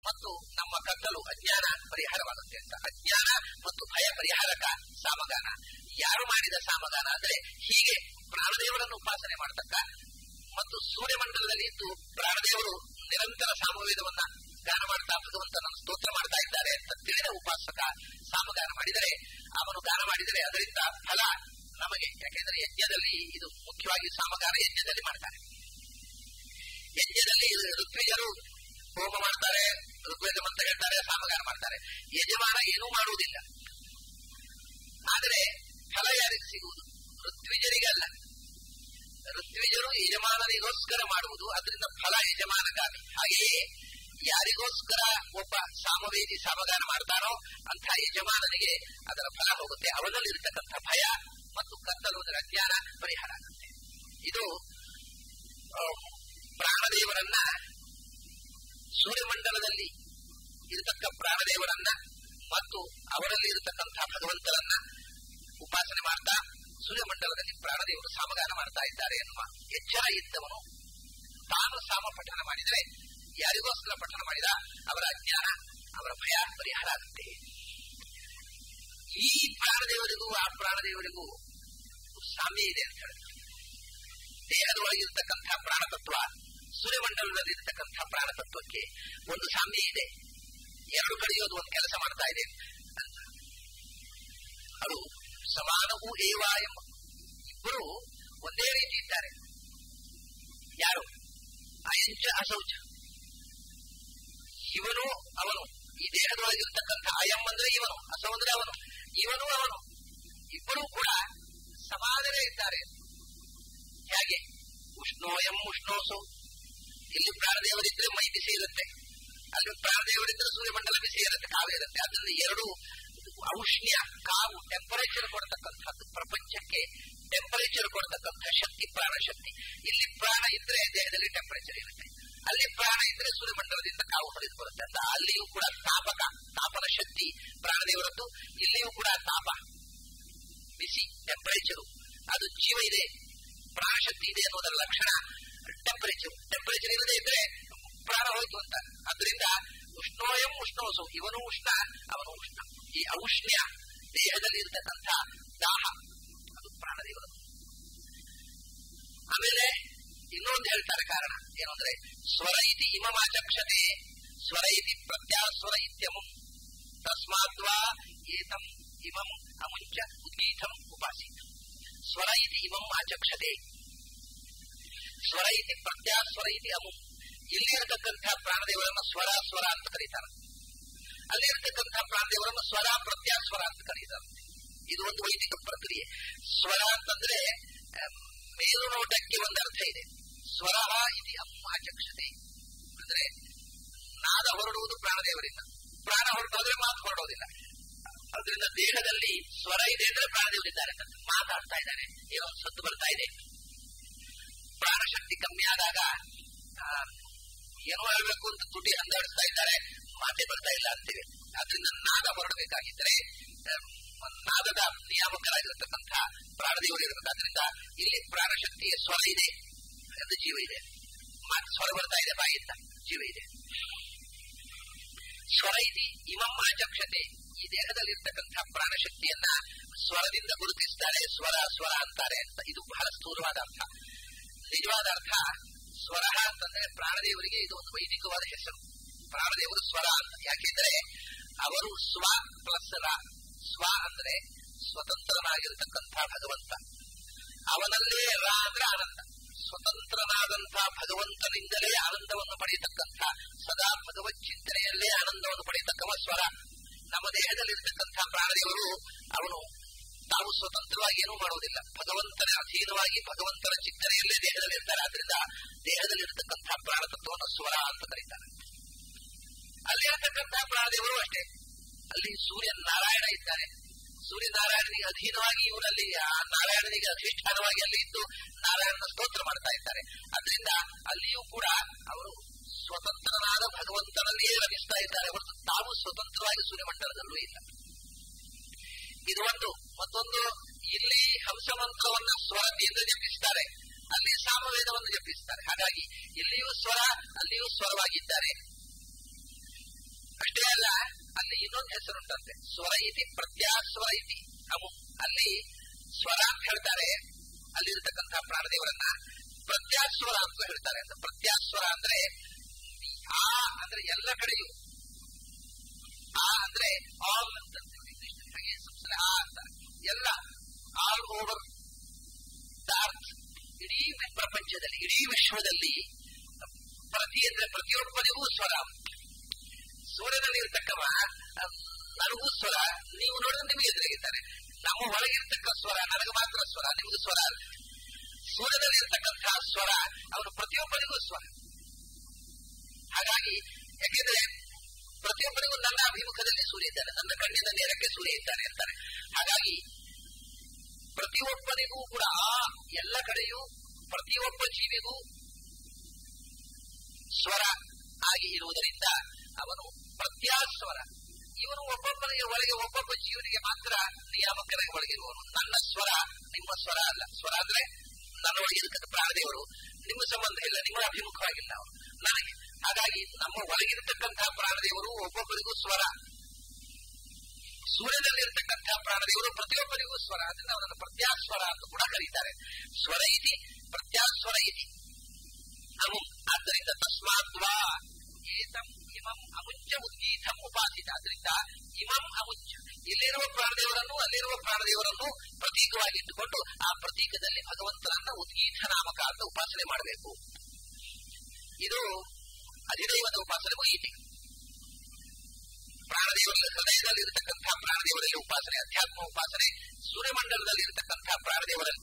ಮತ್ತು ನಮ್ಮ ಕತ್ತಲು ಅಜ್ಞಾನ ಪರಿಹಾರವಾಗುತ್ತೆ ಅಂತ ಅಜ್ಞಾನ ಮತ್ತು ಭಯ ಪರಿಹಾರಕ ಸಾಮಗಾನ ಯಾರು ಮಾಡಿದ ಸಾಮಗಾನ ಅಂದ್ರೆ ಹೀಗೆ ಪ್ರಾಣದೇವರನ್ನು ಉಪಾಸನೆ ಮಾಡತಕ್ಕ ಮತ್ತು ಸೂರ್ಯಮಂಡಲದಲ್ಲಿ ಇದ್ದು ಪ್ರಾಣದೇವರು ನಿರಂತರ ಸಾಮವೇದವನ್ನ ಗಾನ ಮಾಡ್ತಾ ಭಗವಂತನನ್ನು ಸ್ತೋತ್ರ ಮಾಡ್ತಾ ಇದ್ದಾರೆ ಅಂತ ತಿಳಿದ ಉಪಾಸಕ ಸಾಮಗಾನ ಮಾಡಿದರೆ ಅವನು ಗಾನ ಮಾಡಿದರೆ ಅದರಿಂದ ಫಲ ನಮಗೆ ಯಾಕೆಂದ್ರೆ ಯಜ್ಞದಲ್ಲಿ ಇದು ಮುಖ್ಯವಾಗಿ ಸಾಮಗಾನ ಯಜ್ಞದಲ್ಲಿ ಮಾಡ್ತಾರೆ ಯಜ್ಞದಲ್ಲಿ ಋತ್ವಿಜರು ಹೋಮ ಮಾಡ್ತಾರೆ ಋಗ್ವೇದ ಮಂತ್ರ ಹೇಳ್ತಾರೆ ಸಾಮಗಾನ ಮಾಡ್ತಾರೆ ಯಜಮಾನ ಏನೂ ಮಾಡುವುದಿಲ್ಲ ಆದರೆ ಫಲ ಯಾರಿಗೆ ಸಿಗುವುದು ಋತ್ವಿಜರಿಗಲ್ಲ ಋತ್ವಿಜರು ಯಜಮಾನನಿಗೋಸ್ಕರ ಮಾಡುವುದು ಅದರಿಂದ ಫಲ ಯಜಮಾನಗಾಮಿ ಹಾಗೆಯೇ ಯಾರಿಗೋಸ್ಕರ ಒಬ್ಬ ಸಾಮವೇದಿ ಸಾಮಗಾನ ಮಾಡ್ತಾನೋ ಅಂಥ ಯಜಮಾನನಿಗೆ ಅದರ ಫಲ ಹೋಗುತ್ತೆ ಅವನಲ್ಲಿರತಕ್ಕಂಥ ಭಯ ಮತ್ತು ಕತ್ತಲು ಅದರ ಅಜ್ಞಾನ ಪರಿಹಾರ ಆಗುತ್ತೆ ಇದು ಆ, ಪ್ರಾಣದೇವರನ್ನ ಸೂರ್ಯಮಂಡಲದಲ್ಲಿ ಇರತಕ್ಕ ಪ್ರಾಣದೇವರನ್ನ ಮತ್ತು ಅವರಲ್ಲಿ ಇರತಕ್ಕಂಥ ಭಗವಂತರನ್ನ ಉಪಾಸನೆ ಮಾಡ್ತಾ ಸೂರ್ಯಮಂಡಲದಲ್ಲಿ ಪ್ರಾಣದೇವರು ಸಾಮಗಾನ ಮಾಡ್ತಾ ಇದ್ದಾರೆ ಎನ್ನುವ ಎಚ್ಚರ ಇದ್ದವನು ತಾನು ಸಾಮ ಪಠನ ಮಾಡಿದರೆ ಯಾರಿಗೋಸ್ಕರ ಪಠನ ಮಾಡಿದ ಅವರ ಅಜ್ಞಾನ ಅವರ ಭಯ ಪರಿಹಾರ ಆಗುತ್ತೆ ಈ ಪ್ರಾಣದೇವರಿಗೂ ಆ ಪ್ರಾಣದೇವರಿಗೂ ಸಾಮ್ಯ ಇದೆ ಅಂತ ಹೇಳ್ತಾರೆ ದೇಹದೊಳಗಿರ್ತಕ್ಕಂಥ ಪ್ರಾಣತತ್ವ ಸೂರ್ಯಮಂಡಲದಲ್ಲಿ ಇರ್ತಕ್ಕಂಥ ಪ್ರಾಣತತ್ವಕ್ಕೆ ಒಂದು ಸಾಮ್ಯ ಇದೆ ಎರಡು ಕಡೆಯೋದು ಒಂದು ಕೆಲಸ ಮಾಡ್ತಾ ಇದೆ ಅಂತ ಅದು ಸಮಾನವೂ ಏವ ಎಂಬ ಇಬ್ಬರು ಒಂದೇ ರೀತಿ ಇದ್ದಾರೆ ಯಾರು ಅಯಂಚ ಅಸೌಚ ಇವನು ಅವನು ಈ ದೇಹದೊಳಗಿರ್ತಕ್ಕಂಥ ಅಯಂ ಅಂದ್ರೆ ಇವನು ಅಸೌ ಅಂದ್ರೆ ಅವನು ಇವನು ಅವನು ಇಬ್ಬರೂ ಕೂಡ ಸಮಾನವೇ ಇದ್ದಾರೆ ಹೇಗೆ ಉಷ್ಣೋಯಂ ಉಷ್ಣೋಸು ಇಲ್ಲಿ ಪ್ರಾಣದೇವರಿದ್ರೆ ಮೈ ಬಿಸಿ ಇರುತ್ತೆ ಅಲ್ಲಿ ಪ್ರಾಣದೇವರಿದ್ರೆ ಸೂರ್ಯಮಂಡಲ ಬಿಸಿ ಇರುತ್ತೆ ಕಾವೇ ಇರುತ್ತೆ ಅದರಿಂದ ಎರಡು ಔಷ್ಣ್ಯ ಕಾವು ಟೆಂಪರೇಚರ್ ಕೊಡ್ತಕ್ಕಂಥದ್ದು ಪ್ರಪಂಚಕ್ಕೆ ಟೆಂಪರೇಚರ್ ಕೊಡ್ತಕ್ಕಂಥ ಶಕ್ತಿ ಪ್ರಾಣ ಶಕ್ತಿ ಇಲ್ಲಿ ಪ್ರಾಣ ಇದ್ರೆ ದೇಹದಲ್ಲಿ ಟೆಂಪರೇಚರ್ ಇರುತ್ತೆ ಅಲ್ಲಿ ಪ್ರಾಣ ಇದ್ರೆ ಸೂರ್ಯಮಂಡಲದಿಂದ ಕಾವು ಹೊಡೆದು ಬರುತ್ತೆ ಅಂತ ಅಲ್ಲಿಯೂ ಕೂಡ ತಾಪಕ ತಾಪನ ಶಕ್ತಿ ಪ್ರಾಣದೇವರದ್ದು ಇಲ್ಲಿಯೂ ಕೂಡ ತಾಪ ಬಿಸಿ ಟೆಂಪರೇಚರು ಅದು ಜೀವ ಇದೆ ಪ್ರಾಣಶಕ್ತಿ ಇದೆ ಅನ್ನೋದರ ಲಕ್ಷಣ ಟೆಂಪರೇಚರ್ ಟೆಂಪರೇಚರ್ ಇಲ್ಲದೆ ಇದ್ರೆ ಪ್ರಾಣ ಹೋಯ್ತು ಅಂತ ಅದರಿಂದ ಉಷ್ಣೋಯಂ ಉಷ್ಣೋಸು ಇವನು ಉಷ್ಣ ಅವನು ಉಷ್ಣ ಈ ಔಷ್ಣ್ಯ ದೇಹದಲ್ಲಿ ಇರತಕ್ಕಂಥ ದಾಹ ಅದು ಪ್ರಾಣದೇವರು ಆಮೇಲೆ ಇನ್ನೊಂದು ಹೇಳ್ತಾರೆ ಕಾರಣ ಏನು ಅಂದ್ರೆ ಸ್ವರ ಇತಿ ಇಮಮಾಚಕ್ಷತೆ ಸ್ವರ ಇತಿ ಪ್ರತ್ಯಾಸ್ವರ ಇತ್ಯಮಂ ತಸ್ಮಾದ್ವಾ ಏತಂ ಇಮಂ ಅಮುಂಚ ಉದ್ಗೀತಂ ಉಪಾಸೀತ ಸ್ವರ ಇತಿ ಇಮಂ ಆಚಕ್ಷತೆ ಸ್ವರ ಇತಿ ಪ್ರತ್ಯಾಸ್ವರ ಇತಿ ಅಮುಂ ಇಲ್ಲಿ ಇರತಕ್ಕಂಥ ಪ್ರಾಣದೇವರನ್ನು ಸ್ವರ ಸ್ವರ ಅಂತ ಕರೀತಾರೆ ಅಲ್ಲಿ ಇರತಕ್ಕಂಥ ಪ್ರಾಣದೇವರನ್ನು ಸ್ವರ ಪ್ರತ್ಯಾಸ್ವರ ಅಂತ ಕರೀತಾರೆ ಇದು ಒಂದು ವೈದಿಕ ಪ್ರಕ್ರಿಯೆ ಸ್ವರ ಅಂತಂದ್ರೆ ಆ, ಮೇಲುನೋಟಕ್ಕೆ ಒಂದು ಅರ್ಥ ಇದೆ ಸ್ವರ ಇದು ಅಮ್ಮಾಚಕ್ಷತೆ ಅಂದ್ರೆ ನಾದ ಹೊರಡುವುದು ಪ್ರಾಣದೇವರಿಂದ ಪ್ರಾಣ ಹೊರಟೋದ್ರೆ ಮಾತು ಹೊರಡೋದಿಲ್ಲ ಅದರಿಂದ ದೇಹದಲ್ಲಿ ಸ್ವರ ಇದೆ ಅಂದ್ರೆ ಪ್ರಾಣದೇವರಿದ್ದಾರೆ ಅಂತ ಮಾತಾಡ್ತಾ ಇದ್ದಾರೆ ಏನೋ ಒಂದು ಸದ್ದು ಬರ್ತಾ ಇದೆ ಪ್ರಾಣಶಕ್ತಿ ಕಮ್ಮಿ ಆದಾಗ ಆ, ಏನೋ ಹೇಳಬೇಕು ಅಂತ ತುಟಿ ಹಂದಾಡಿಸ್ತಾ ಇದ್ದಾರೆ ಮಾತೆ ಬರ್ತಾ ಇಲ್ಲ ಅಂತೀವಿ ಅದರಿಂದ ನಾದ ಹೊರಡಬೇಕಾಗಿದ್ರೆ ಆ, ನಾದದ ನಿಯಾಮಕರಾಗಿರತಕ್ಕಂಥ ಪ್ರಾಣದೇವರು ಇರಬೇಕು ಅದರಿಂದ ಇಲ್ಲಿ ಪ್ರಾಣಶಕ್ತಿಯ ಸ್ವರ ಇದೆ ಅದು ಜೀವ ಇದೆ ಮಾತು ಸ್ವರ ಬರ್ತಾ ಇದೆ ಬಾಯಿಂದ ಜೀವ ಇದೆ ಸ್ವರ ಇದೆ ಇಮಂ ಆಚಕ್ಷತೆ ಈ ದೇಹದಲ್ಲಿ ಇರ್ತಕ್ಕಂಥ ಪ್ರಾಣಶಕ್ತಿಯನ್ನ ಸ್ವರದಿಂದ ಗುರುತಿಸ್ತಾರೆ ಸ್ವರ ಸ್ವರ ಅಂತಾರೆ ಅಂತ ಇದು ಬಹಳ ಸ್ಥೂಲವಾದ ಅರ್ಥ ನಿಜವಾದ ಅರ್ಥ ಸ್ವರ ಅಂತಂದ್ರೆ ಪ್ರಾಣದೇವರಿಗೆ ಇದು ಒಂದು ವೈದಿಕವಾದ ಹೆಸರು ಪ್ರಾಣದೇವರು ಸ್ವರ ಅಂತ ಯಾಕೆಂದ್ರೆ ಅವರು ಸ್ವ ಪ್ಲಸ್ ರ ಸ್ವ ಅಂದ್ರೆ ಸ್ವತಂತ್ರನಾಗಿರತಕ್ಕಂಥ ಭಗವಂತ ಅವನಲ್ಲೇ ರ ಅಂದ್ರೆ ಆನಂದ ಸ್ವತಂತ್ರನಾದಂಥ ಭಗವಂತನಿಂದಲೇ ಆನಂದವನ್ನು ಪಡೆಯತಕ್ಕಂಥ ಸದಾ ಭಗವತ್ ಚಿಂತನೆಯಲ್ಲೇ ಆನಂದವನ್ನು ಪಡೆಯತಕ್ಕವ ಸ್ವರ ನಮ್ಮ ದೇಹದಲ್ಲಿರ್ತಕ್ಕಂಥ ಪ್ರಾಣದೇವರು ಅವನು ತಾವು ಸ್ವತಂತ್ರವಾಗಿ ಏನೂ ಮಾಡುವುದಿಲ್ಲ ಭಗವಂತನ ಅಧೀನವಾಗಿ ಭಗವಂತನ ಚಿಂತನೆಯಲ್ಲೇ ದೇಹದಲ್ಲಿ ಇರ್ತಾರೆ ಆದ್ರಿಂದ ದೇಹದಲ್ಲಿರ್ತಕ್ಕಂಥ ಪ್ರಾಣತತ್ವವನ್ನು ಸ್ವರ ಅಂತ ಕರೀತಾರೆ ಅಲ್ಲಿರತಕ್ಕಂಥ ಪ್ರಾಣದೇವರು ಅಷ್ಟೇ ಅಲ್ಲಿ ಸೂರ್ಯ ನಾರಾಯಣ ಇದ್ದಾರೆ ಸೂರ್ಯ ನಾರಾಯಣನಿಗೆ ಅಧೀನವಾಗಿ ಇವರಲ್ಲಿ ಆ ನಾರಾಯಣನಿಗೆ ಅಧಿಷ್ಠಾನವಾಗಿ ಅಲ್ಲಿ ಇದ್ದು ನಾರಾಯಣನ ಸ್ತೋತ್ರ ಮಾಡ್ತಾ ಇದ್ದಾರೆ ಅದರಿಂದ ಅಲ್ಲಿಯೂ ಕೂಡ ಅವರು ಸ್ವತಂತ್ರನಾದ ಭಗವಂತನನ್ನೇ ರಮಿಸ್ತಾ ಇದ್ದಾರೆ ಹೊರತು ತಾವು ಸ್ವತಂತ್ರವಾಗಿ ಸೂರ್ಯಮಂಡಲದಲ್ಲೂ ಇಲ್ಲ ಇದು ಒಂದು ಮತ್ತೊಂದು ಇಲ್ಲಿ ಹಂಸಮಂತ್ರವನ್ನ ಸ್ವರದಿಂದ ಜಪಿಸ್ತಾರೆ ಅಲ್ಲಿ ಸಾಮವೇದವನ್ನು ಜಪಿಸ್ತಾರೆ ಹಾಗಾಗಿ ಇಲ್ಲಿಯೂ ಸ್ವರ ಅಲ್ಲಿಯೂ ಸ್ವರವಾಗಿದ್ದಾರೆ ಅಲ್ಲಿ ಇನ್ನೊಂದು ಹೆಸರುಂಟಂತೆ ಸ್ವರ ಇತಿ ಪ್ರತ್ಯಾಸ್ವರ ಇತಿ ಅಮು ಅಲ್ಲಿ ಸ್ವರ ಅಂತ ಹೇಳ್ತಾರೆ ಅಲ್ಲಿರ್ತಕ್ಕಂಥ ಪ್ರಾಣದೇವರನ್ನ ಪ್ರತ್ಯಾಸ್ವರ ಅಂತ ಹೇಳ್ತಾರೆ ಅಂತ ಪ್ರತ್ಯಾಸ್ವರ ಅಂದ್ರೆ ಆ ಅಂದ್ರೆ ಎಲ್ಲ ಕಡೆಯೂ ಆ ಅಂದ್ರೆ ಆಲ್ ಅಂತ ಹಾಗೆ ಸಂಸ್ಕೃತ ಆ ಅಂತ ಎಲ್ಲ ಆಲ್ ಓವರ್ ಅರ್ಥ ಇಡೀ ಪ್ರಪಂಚದಲ್ಲಿ ಇಡೀ ವಿಶ್ವದಲ್ಲಿ ಪ್ರತಿ ಅಂದ್ರೆ ಪ್ರತಿಯೊಬ್ಬರಿಗೂ ಸ್ವರ ಸೂರ್ಯನಲ್ಲಿ ಇರ್ತಕ್ಕವ ನನಗೂ ಸ್ವರ ನೀವು ನೋಡಿದ್ರೆ ನಿಮಗೆ ಎದುರಿಗಿದ್ದಾರೆ ನಮ್ಮ ಒಳಗಿರ್ತಕ್ಕ ಸ್ವರ ನನಗೆ ಮಾತ್ರ ಸ್ವರ ನಿಮಗೆ ಸ್ವರ ಅಲ್ಲ ಸೂರ್ಯನಲ್ಲಿ ಇರ್ತಕ್ಕಂತಹ ಸ್ವರ ಅವನು ಪ್ರತಿಯೊಬ್ಬರಿಗೂ ಸ್ವರ ಹಾಗಾಗಿ ಯಾಕೆಂದ್ರೆ ಪ್ರತಿಯೊಬ್ಬರಿಗೂ ನನ್ನ ಅಭಿಮುಖದಲ್ಲಿ ಸೂರ್ಯ ಇದ್ದಾನೆ ನನ್ನ ಕಣ್ಣಿನ ನೇರಕ್ಕೆ ಸೂರ್ಯ ಇದ್ದಾನೆ ಅಂತಾರೆ ಹಾಗಾಗಿ ಪ್ರತಿಯೊಬ್ಬರಿಗೂ ಕೂಡ ಆ ಎಲ್ಲ ಕಡೆಯೂ ಪ್ರತಿಯೊಬ್ಬ ಜೀವಿಗೂ ಸ್ವರ ಆಗಿ ಇರುವುದರಿಂದ ಅವನು ಪ್ರತ್ಯಾಸ್ವರ ಇವನು ಒಬ್ಬೊಬ್ಬರಿಗೆ ಒಳಗೆ ಒಬ್ಬೊಬ್ಬ ಜೀವನಿಗೆ ಮಾತ್ರ ನಿಯಾಮಕರಾಗಿ ಒಳಗಿರುವವನು ನನ್ನ ಸ್ವರ ನಿಮ್ಮ ಸ್ವರ ಅಲ್ಲ ಸ್ವರ ಅಂದ್ರೆ ನನ್ನ ಒಳಗೆ ಇರತಕ್ಕ ಪ್ರಾಣದೇವರು ನಿಮ್ಮ ಸಂಬಂಧ ಇಲ್ಲ ನಿಮ್ಮ ಅಭಿಮುಖವಾಗಿಲ್ಲ ಅವರು ನನಗೆ ಹಾಗಾಗಿ ನಮ್ಮ ಒಳಗಿರತಕ್ಕಂತಹ ಪ್ರಾಣದೇವರು ಒಬ್ಬೊಬ್ಬರಿಗೂ ಸ್ವರ ಸೂರ್ಯನಲ್ಲಿರ್ತಕ್ಕಂತಹ ಪ್ರಾಣದೇವರು ಪ್ರತಿಯೊಬ್ಬರಿಗೂ ಸ್ವರ ಅದರಿಂದ ಅವರನ್ನು ಪ್ರತ್ಯಾಸ್ವರ ಅಂತ ಕೂಡ ಕರೀತಾರೆ ಸ್ವರ ಇತಿ ಪ್ರತ್ಯಾಸ್ವರ ಇತಿ ಅಮು ಆದ್ದರಿಂದ ತಸ್ಮಾತ್ವಾ ಏತಂ ಇಮಂ ಅಮುಂಚ ಉದ್ಗೀತಂ ಉಪಾಸಿತ ಅದರಿಂದ ಇಮಂ ಅಮುಂಚ ಇಲ್ಲಿರುವ ಪ್ರಾಣದೇವರನ್ನು ಅಲ್ಲಿರುವ ಪ್ರಾಣದೇವರನ್ನು ಪ್ರತೀಕವಾಗಿ ಇಟ್ಟುಕೊಂಡು ಆ ಪ್ರತೀಕದಲ್ಲಿ ಭಗವಂತನನ್ನ ಉದ್ಗೀತ ನಾಮಕ ಅಂತ ಉಪಾಸನೆ ಮಾಡಬೇಕು ಇದು ಅಧಿದೈವದ ಉಪಾಸನೆ ಮುಗಿಯಿತು ಪ್ರಾಣದೇವರ ಹೃದಯದಲ್ಲಿ ಇರತಕ್ಕಂತಹ ಪ್ರಾಣದೇವರಲ್ಲಿ ಉಪಾಸನೆ ಅಧ್ಯಾತ್ಮ ಉಪಾಸನೆ ಸೂರ್ಯಮಂಡಲದಲ್ಲಿ ಇರತಕ್ಕಂತಹ ಪ್ರಾಣದೇವರಲ್ಲಿ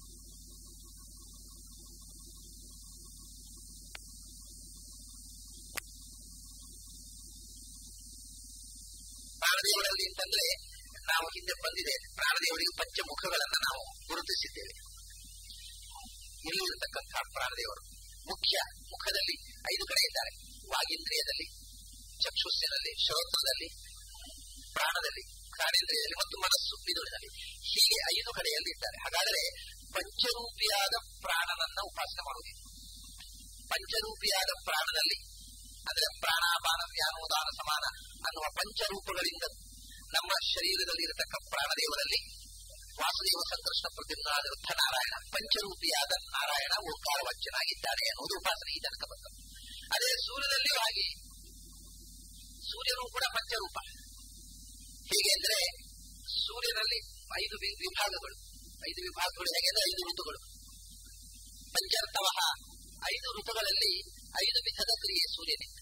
ಪ್ರಾಣದೇವರಲ್ಲಿ ಅಂತಂದ್ರೆ ನಾವು ಹಿಂದೆ ಬಂದಿದೆ ಪ್ರಾಣದೇವರಿಗೆ ಪಂಚಮುಖಗಳನ್ನ ನಾವು ಗುರುತಿಸಿದ್ದೇವೆ ಇಲ್ಲಿರತಕ್ಕಂತಹ ಪ್ರಾಣದೇವರು ಮುಖ್ಯ ಮುಖದಲ್ಲಿ ಐದು ಕಡೆ ಇದ್ದಾರೆ ವಾಗೀಂದ್ರಿಯದಲ್ಲಿ ಚಕ್ಷುಸ್ಸಿನಲ್ಲಿ ಶ್ರೋತ್ರದಲ್ಲಿ ಪ್ರಾಣದಲ್ಲಿ ಪ್ರಾಣೇಂದ್ರಿಯದಲ್ಲಿ ಮತ್ತು ಮನಸ್ಸು ಮಿದುಳಿನಲ್ಲಿ ಹೀಗೆ ಐದು ಕಡೆಯಲ್ಲಿ ಇದ್ದಾರೆ ಹಾಗಾದರೆ ಪಂಚರೂಪಿಯಾದ ಪ್ರಾಣನನ್ನ ಉಪಾಸನೆ ಮಾಡುವುದಿಲ್ಲ ಪಂಚರೂಪಿಯಾದ ಪ್ರಾಣನಲ್ಲಿ ಅಂದ್ರೆ ಪ್ರಾಣಾಪಾನ ವ್ಯಾನೋದಾನ ಸಮಾನ ಅನ್ನುವ ಪಂಚರೂಪಗಳಿಂದ ನಮ್ಮ ಶರೀರದಲ್ಲಿ ಇರತಕ್ಕ ಪ್ರಾಣದೇವರಲ್ಲಿ ವಾಸುದೇವ ಸಂಕೃಷ್ಣ ಪ್ರತಿನಾದಿರುತ್ತ ನಾರಾಯಣ ಪಂಚರೂಪಿಯಾದ ನಾರಾಯಣ ಓಂಕಾರ ವಂಚನಾಗಿದ್ದಾನೆ ಅನ್ನುವುದು ಉಪಾಸನೆ ಈ ತನಕ ಬಂದದ್ದು ಅದೇ ಸೂರ್ಯದಲ್ಲಿಯೂ ಹಾಗೆ ಸೂರ್ಯನು ಕೂಡ ಪಂಚರೂಪ ಹೇಗೆ ಅಂದ್ರೆ ಸೂರ್ಯನಲ್ಲಿ ಐದು ವಿಭಾಗಗಳು ಐದು ವಿಭಾಗಗಳು ಹೇಗೆ ಅಂದ್ರೆ ಐದು ಋತುಗಳು ಪಂಚರ್ತವ ಐದು ಋತುಗಳಲ್ಲಿ ಐದು ವಿಧದ ಕ್ರಿಯೆ ಸೂರ್ಯನಿಂದ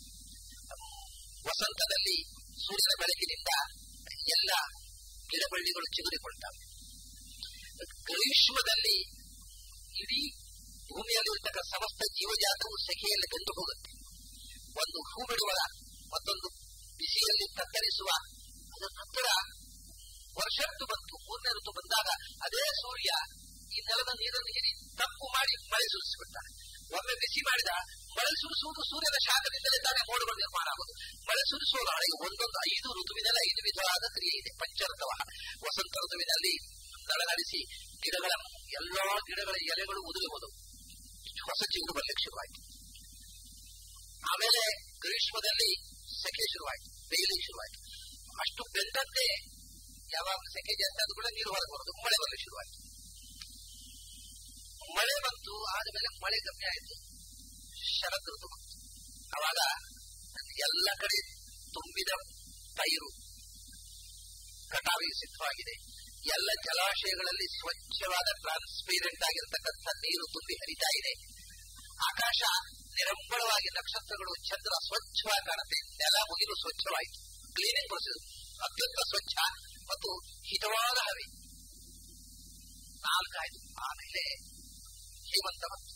ವಸಂತದಲ್ಲಿ ಸೂರ್ಯನ ಬೆಳಕಿನಿಂದ ಎಲ್ಲ ಗಿಡಬಳ್ಳಿಗಳು ಚಿಗುರಿಕೊಳ್ತವೆ ಗ್ರೀಷ್ಮದಲ್ಲಿ ಇಡೀ ಭೂಮಿಯಲ್ಲಿರ್ತಕ್ಕ ಸಮಸ್ತ ಜೀವಜಾತವು ಸೆಖೆಯಲ್ಲಿ ಬೆಂದು ಹೋಗುತ್ತೆ ಒಂದು ಹೂ ಬಿಡುವ ಮತ್ತೊಂದು ಬಿಸಿಯಲ್ಲಿ ತತ್ತರಿಸುವ ಅದರ ನಂತರ ವರ್ಷ ಋತು ಬಂತು ಮೂರನೇ ಋತು ಬಂದಾಗ ಅದೇ ಸೂರ್ಯ ಈ ನೆಲದ ನೀರನ್ನು ಹಿಡಿ ತಪ್ಪು ಮಾಡಿ ಮಳೆ ಸುರಿಸಿಬಿಡ್ತಾನೆ ಒಮ್ಮೆ ಬಿಸಿ ಮಾಡಿದ ಮಳೆ ಸುರಿಸುವುದು ಸೂರ್ಯನ ಶಾಖದಿಂದಲೇ ತಾನೇ ಮೋಡಗಳು ನಿರ್ಮಾಣ ಆಗುವುದು ಮಳೆ ಸುರಿಸುವ ನಾಳೆಗೆ ಒಂದೊಂದು ಐದು ಋತುವಿನಲ್ಲಿ ಐದು ವಿಧವಾದ ಕ್ರಿಯೆ ಇದೆ ಪಂಚಋತವ ವಸಂತ ಋತುವಿನಲ್ಲಿ ನಳನಡಿಸಿ ಗಿಡಗಳ ಎಲ್ಲಾ ಗಿಡಗಳ ಎಲೆಗಳು ಉದುರುವುದು ಹೊಸ ಚಿಗುರು ಬರಲಿಕ್ಕೆ ಶುರುವಾಯಿತು ಆಮೇಲೆ ಗ್ರೀಷ್ಮದಲ್ಲಿ ಸೆಕೆ ಶುರುವಾಯಿತು ಬೇಯಲಿಕ್ಕೆ ಶುರುವಾಯಿತು ಅಷ್ಟು ಬೆಂದಂತೆ ಯಾವಾಗ ಸೆಕೆ ಜಾಸ್ತಿ ಆದ್ರೂ ಕೂಡ ನೀರು ಹೊರಗೆ ಬರೋದು ಮಳೆ ಬರಲಿಕ್ಕೆ ಶುರುವಾಯಿತು ಮಳೆ ಬಂತು ಆದ್ಮೇಲೆ ಮಳೆ ಕಮ್ಮಿ ಆಯಿತು ಶರತ್ ಋತು ಬಂತು ಅವಾಗ ಎಲ್ಲ ಕಡೆ ತುಂಬಿದ ಪೈರು ಕಟಾವಿಗೆ ಸಿದ್ಧವಾಗಿದೆ ಎಲ್ಲ ಜಲಾಶಯಗಳಲ್ಲಿ ಸ್ವಚ್ಛವಾದ ಟ್ರಾನ್ಸ್ಪೀರೆಂಟ್ ಆಗಿರತಕ್ಕಂಥ ನೀರು ತುಂಬಿ ಹರಿತಾ ಇದೆ ಆಕಾಶ ನಿರಂಬಳವಾಗಿ ನಕ್ಷತ್ರಗಳು ಚಂದ್ರ ಸ್ವಚ್ಛವಾಗಿ ಕಾಣುತ್ತೆ ನೆಲ ಮುಗಿಲು ಸ್ವಚ್ಛವಾಯಿತು ಕ್ಲೀನಿಂಗ್ ಪ್ರೊಸೆಸ್ ಅತ್ಯಂತ ಸ್ವಚ್ಛ ಮತ್ತು ಹಿತವಾದ ಹವೆ ನಾಲ್ಕಾಯ್ತು ಆಮೇಲೆ ಹೇಮಂತ ಬಂತು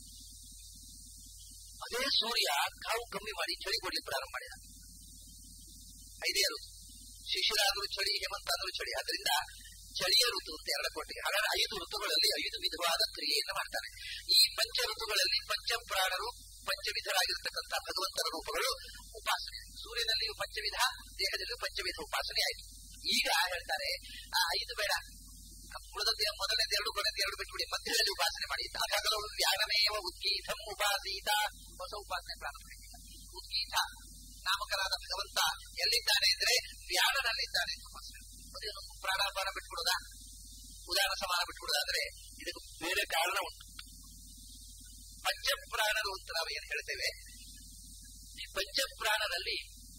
ಅದೇ ಸೂರ್ಯ ಕಾವು ಕಮ್ಮಿ ಮಾಡಿ ಚಳಿ ಕೊಡ್ಲಿಕ್ಕೆ ಪ್ರಾರಂಭ ಮಾಡಿದ ಐದೇ ಋತು ಶಿಶಿರ ಆದ್ರೂ ಚಳಿ ಹೇಮಂತ ಆದ್ರೂ ಚಳಿ ಅದರಿಂದ ಚಳಿಯ ಋತು ಅಂತ ಎರಡು ಕೊಟ್ಟಿಗೆ ಹಾಗಾದ್ರೆ ಐದು ಋತುಗಳಲ್ಲಿ ಐದು ವಿಧವಾದ ಕ್ರಿಯೆಯನ್ನು ಮಾಡ್ತಾರೆ ಈ ಪಂಚ ಋತುಗಳಲ್ಲಿ ಪಂಚಪ್ರಾಣರು ಪಂಚವಿಧರಾಗಿರ್ತಕ್ಕಂಥ ಭಗವಂತನ ರೂಪಗಳು ಉಪಾಸನೆ ಸೂರ್ಯನಲ್ಲಿಯೂ ಪಂಚವಿಧ ದೇಹದಲ್ಲಿಯೂ ಪಂಚವಿಧ ಉಪಾಸನೆ ಆಯಿತು ಈಗ ಹೇಳ್ತಾರೆ ಆ ಐದು ಬೇಡ ಉಳಿದ ಮೊದಲನೇದು ಎರಡು ಕೊನೆದು ಎರಡು ಬಿಟ್ಬಿಡಿ ಮಧ್ಯದಲ್ಲಿ ಉಪಾಸನೆ ಮಾಡಿ ಅಗಲವು ವ್ಯಾನಮೇವ ಉದ್ಗೀತಂ ಉಪಾಸೀತ ಹೊಸ ಉಪಾಸನೆ ಪ್ರಾರಂಭ ಉದ್ಗೀತ ನಾಮಕರಾದ ಭಗವಂತ ಎಲ್ಲಿದ್ದಾನೆ ಅಂದ್ರೆ ವ್ಯಾನನಲ್ಲಿದ್ದಾನೆ ಅದೇನು ಪ್ರಾಣಾಪಾನ ಬಿಟ್ಬಿಡುದ ಉದಾನ ಸಮಾನ ಬಿಟ್ಬಿಡುದಾದ್ರೆ ಇದಕ್ಕೆ ಬೇರೆ ಕಾರಣ ಉಂಟು ಪಂಚಪ್ರಾಣರು ಅಂತ ನಾವು ಏನ್ ಹೇಳ್ತೇವೆ ಈ ಪಂಚಪ್ರಾಣದಲ್ಲಿ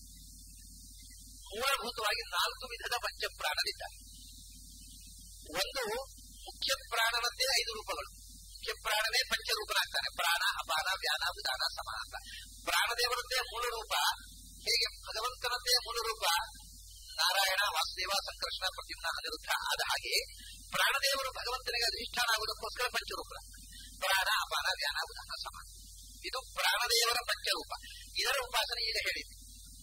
ಮೂಲಭೂತವಾಗಿ ನಾಲ್ಕು ವಿಧದ ಪಂಚಪ್ರಾಣರಿದ್ದಾರೆ ಒಂದು ಮುಖ್ಯ ಪ್ರಾಣವಂತೆ ಐದು ರೂಪಗಳು ಮುಖ್ಯ ಪ್ರಾಣವೇ ಪಂಚರೂಪನಾಗ್ತಾನೆ ಪ್ರಾಣ ಅಪಾನ ವ್ಯಾನ ಉದಾನ ಸಮಾನ ಅಂತ ಪ್ರಾಣದೇವರದ್ದೇ ಮೂಲ ರೂಪ ಹೇಗೆ ಭಗವಂತನದ್ದೇ ಮೂಲ ರೂಪ ನಾರಾಯಣ ವಾಸುದೇವ ಸಂಕರ್ಷಣ ಪ್ರದ್ಯುಮ್ನ ಅನಿರುದ್ಧ ಆದ ಹಾಗೆ ಪ್ರಾಣದೇವರು ಭಗವಂತನಿಗೆ ಅಧಿಷ್ಠಾನ ಆಗುವುದಕ್ಕೋಸ್ಕರ ಪಂಚರೂಪ ಪ್ರಾಣ ಅಪಾನ ವ್ಯಾನ ಉದಾನ ಸಮಾನ ಇದು ಪ್ರಾಣದೇವರ ಪಂಚರೂಪ ಇದರ ಉಪಾಸನೆ ಈಗ ಹೇಳಿದೆ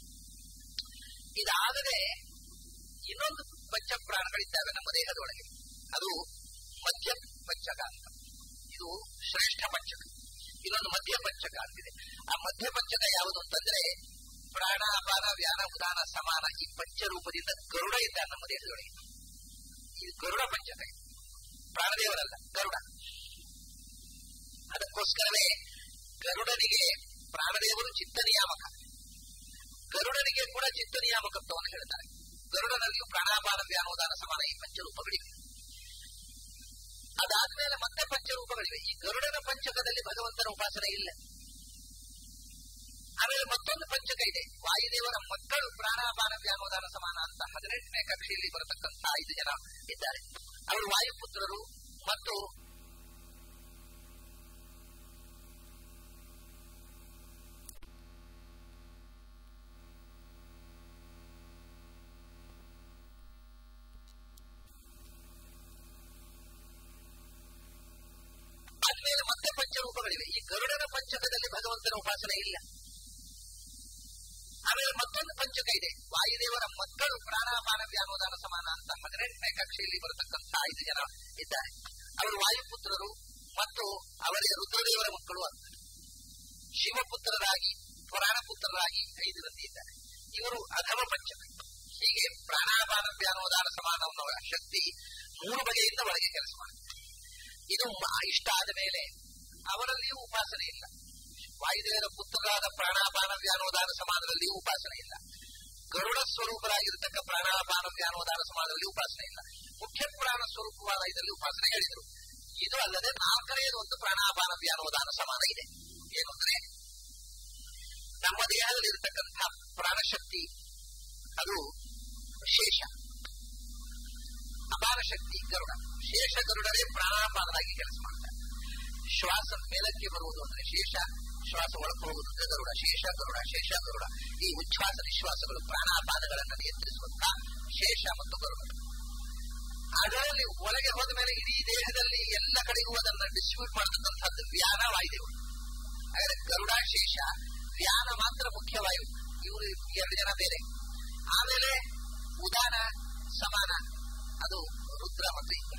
ಇದಾಗದೆ ಇನ್ನೊಂದು ಪಂಚಪ್ರಾಣಗಳಿದ್ದಾವೆ ನಮ್ಮ ದೇಹದೊಳಗೆ ಅದು ಮಧ್ಯ ಪಂಚಕ ಅಂತ ಇದು ಶ್ರೇಷ್ಠ ಪಂಚಕ ಇನ್ನೊಂದು ಮಧ್ಯ ಪಂಚಕ ಅಂತಿದೆ ಆ ಮಧ್ಯ ಪಂಚಕ ಯಾವುದು ಅಂತಂದ್ರೆ ಪ್ರಾಣ ಅಪಾನ ವ್ಯಾನ ಉದಾನ ಸಮಾನ ಈ ಪಂಚರೂಪದಿಂದ ಗರುಡ ಇದ್ದಾನೆ ನಮ್ಮ ದೇಹದೊಳಗೆ ಇದು ಗರುಡ ಪಂಚಕ ಇದು ಪ್ರಾಣದೇವರಲ್ಲ ಗರುಡ ಅದಕ್ಕೋಸ್ಕರವೇ ಗರುಡನಿಗೆ ಪ್ರಾಣದೇವರು ಚಿತ್ತ ನಿಯಾಮಕ ಗರುಡನಿಗೆ ಕೂಡ ಚಿತ್ತ ನಿಯಾಮಕತ್ವವನ್ನು ಹೇಳ್ತಾರೆ ಗರುಡನಲ್ಲಿಯೂ ಪ್ರಾಣಾಪಾನ ವ್ಯಾನೋದಾನ ಸಮಾನ ಈ ಪಂಚರೂಪಗಳಿವೆ ಅದಾದ್ಮೇಲೆ ಮತ್ತೆ ಪಂಚರೂಪಗಳಿವೆ ಈ ಗರುಡನ ಪಂಚಕದಲ್ಲಿ ಭಗವಂತನ ಉಪಾಸನೆ ಇಲ್ಲ ಆಮೇಲೆ ಮತ್ತೊಂದು ಪಂಚಕ ಇದೆ ವಾಯುದೇವರ ಮಕ್ಕಳು ಪ್ರಾಣಾಪಾನ ವ್ಯಾನೋದಾನ ಸಮಾನ ಅಂತ ಹದಿನೆಂಟನೇ ಕಕ್ಷೆಯಲ್ಲಿ ಬರತಕ್ಕಂಥ ಐದು ಜನ ಇದ್ದಾರೆ ಅವರು ವಾಯುಪುತ್ರರು ಮತ್ತು ಆದ್ಮೇಲೆ ಮತ್ತೆ ಪಂಚರೂಪಗಳಿವೆ ಈ ಗರುಡನ ಪಂಚಕದಲ್ಲಿ ಭಗವಂತನ ಉಪಾಸನೆ ಇಲ್ಲ ಆಮೇಲೆ ಮತ್ತೊಂದು ಪಂಚಕ ಇದೆ ವಾಯುದೇವರ ಮಕ್ಕಳು ಪ್ರಾಣಾಪಾನ ವ್ಯಾನೋದಾನ ಸಮಾನ ಅಂತ ಹದಿನೆಂಟನೇ ಕಕ್ಷೆಯಲ್ಲಿ ಬರತಕ್ಕಂಥ ಐದು ಜನ ಇದ್ದಾರೆ ಅವರು ವಾಯುಪುತ್ರರು ಮತ್ತು ಅವರಿಗೆ ರುದ್ರದೇವರ ಮಕ್ಕಳು ಅಂತ ಶಿವಪುತ್ರರಾಗಿ ಪುರಾಣಪುತ್ರರಾಗಿ ಐದು ಮಂದಿ ಇದ್ದಾರೆ ಇವರು ಅಧಮ ಪಂಚಕ ಹೀಗೆ ಪ್ರಾಣಾಪಾನ ವ್ಯಾನೋದಾನ ಸಮಾನವನ್ನ ಶಕ್ತಿ ಮೂರು ಬಗೆಯಿಂದ ಒಳಗೆ ಕೆಲಸ ಮಾಡುತ್ತೆ ಇದು ಇಷ್ಟ ಆದ ಮೇಲೆ ಅವರಲ್ಲಿಯೂ ಉಪಾಸನೆ ಇಲ್ಲ ವಾಯುದೇವರ ಪುತ್ರರಾದ ಪ್ರಾಣಾಪಾನ ವ್ಯಾನೋದಾನ ಸಮಾನದಲ್ಲಿಯೂ ಉಪಾಸನೆ ಇಲ್ಲ ಗರುಡ ಸ್ವರೂಪರಾಗಿರತಕ್ಕ ಪ್ರಾಣಾಪಾನ ವ್ಯಾನೋದಾನ ಸಮಾನದಲ್ಲಿ ಉಪಾಸನೆ ಇಲ್ಲ ಮುಖ್ಯ ಪ್ರಾಣ ಸ್ವರೂಪವಾದ ಇದರಲ್ಲಿ ಉಪಾಸನೆ ಹೇಳಿದರು ಇದು ಅಲ್ಲದೆ ನಾಲ್ಕನೆಯದು ಒಂದು ಪ್ರಾಣಾಪಾನ ವ್ಯಾನೋದಾನ ಸಮಾನ ಇದೆ ಏನು ಅಂದ್ರೆ ನಮ್ಮ ದೇಹದಲ್ಲಿರತಕ್ಕಂಥ ಪ್ರಾಣಶಕ್ತಿ ಅದು ಶೇಷ ಅಪಾರ ಶಕ್ತಿ ಗರುಡ ಶೇಷ ಗರುಡರೇ ಪ್ರಾಣಾಪಾನರಾಗಿ ಕೆಲಸ ಮಾಡ್ತಾರೆ ಶ್ವಾಸ ಮೇಲಕ್ಕೆ ಬರುವುದು ಅಂದ್ರೆ ಶೇಷ ಶ್ವಾಸ ಒಳಗೆ ಹೋಗುವುದು ಅಂದ್ರೆ ಗರುಡ ಶೇಷ ಗರುಡ ಶೇಷ ಗರುಡ ಈ ಉಚ್ಛ್ವಾಸ ನಿಶ್ವಾಸಗಳು ಪ್ರಾಣಾಪಾನಗಳನ್ನು ನಿಯಂತ್ರಿಸುವಂತ ಶೇಷ ಮತ್ತು ಗರುಡ ಅದರಲ್ಲಿ ಒಳಗೆ ಹೋದ ಮೇಲೆ ಇಡೀ ದೇಹದಲ್ಲಿ ಎಲ್ಲ ಕಡೆಗೂ ಅದನ್ನು ಡಿಸ್ಟ್ರಿಬ್ಯೂಟ್ ಮಾಡತಕ್ಕಂಥದ್ದು ವ್ಯಾನ ವಾಯುದೇವರು ಹಾಗಾದ್ರೆ ಗರುಡ ಶೇಷ ವ್ಯಾನ ಮಾತ್ರ ಮುಖ್ಯವಾಯು ಇವರು ಎರಡು ಜನ ಬೇರೆ ಆಮೇಲೆ ಉದಾನ ಸಮಾನ ಅದು ರುದ್ರ ಮತ್ತು ಇಂದ್ರ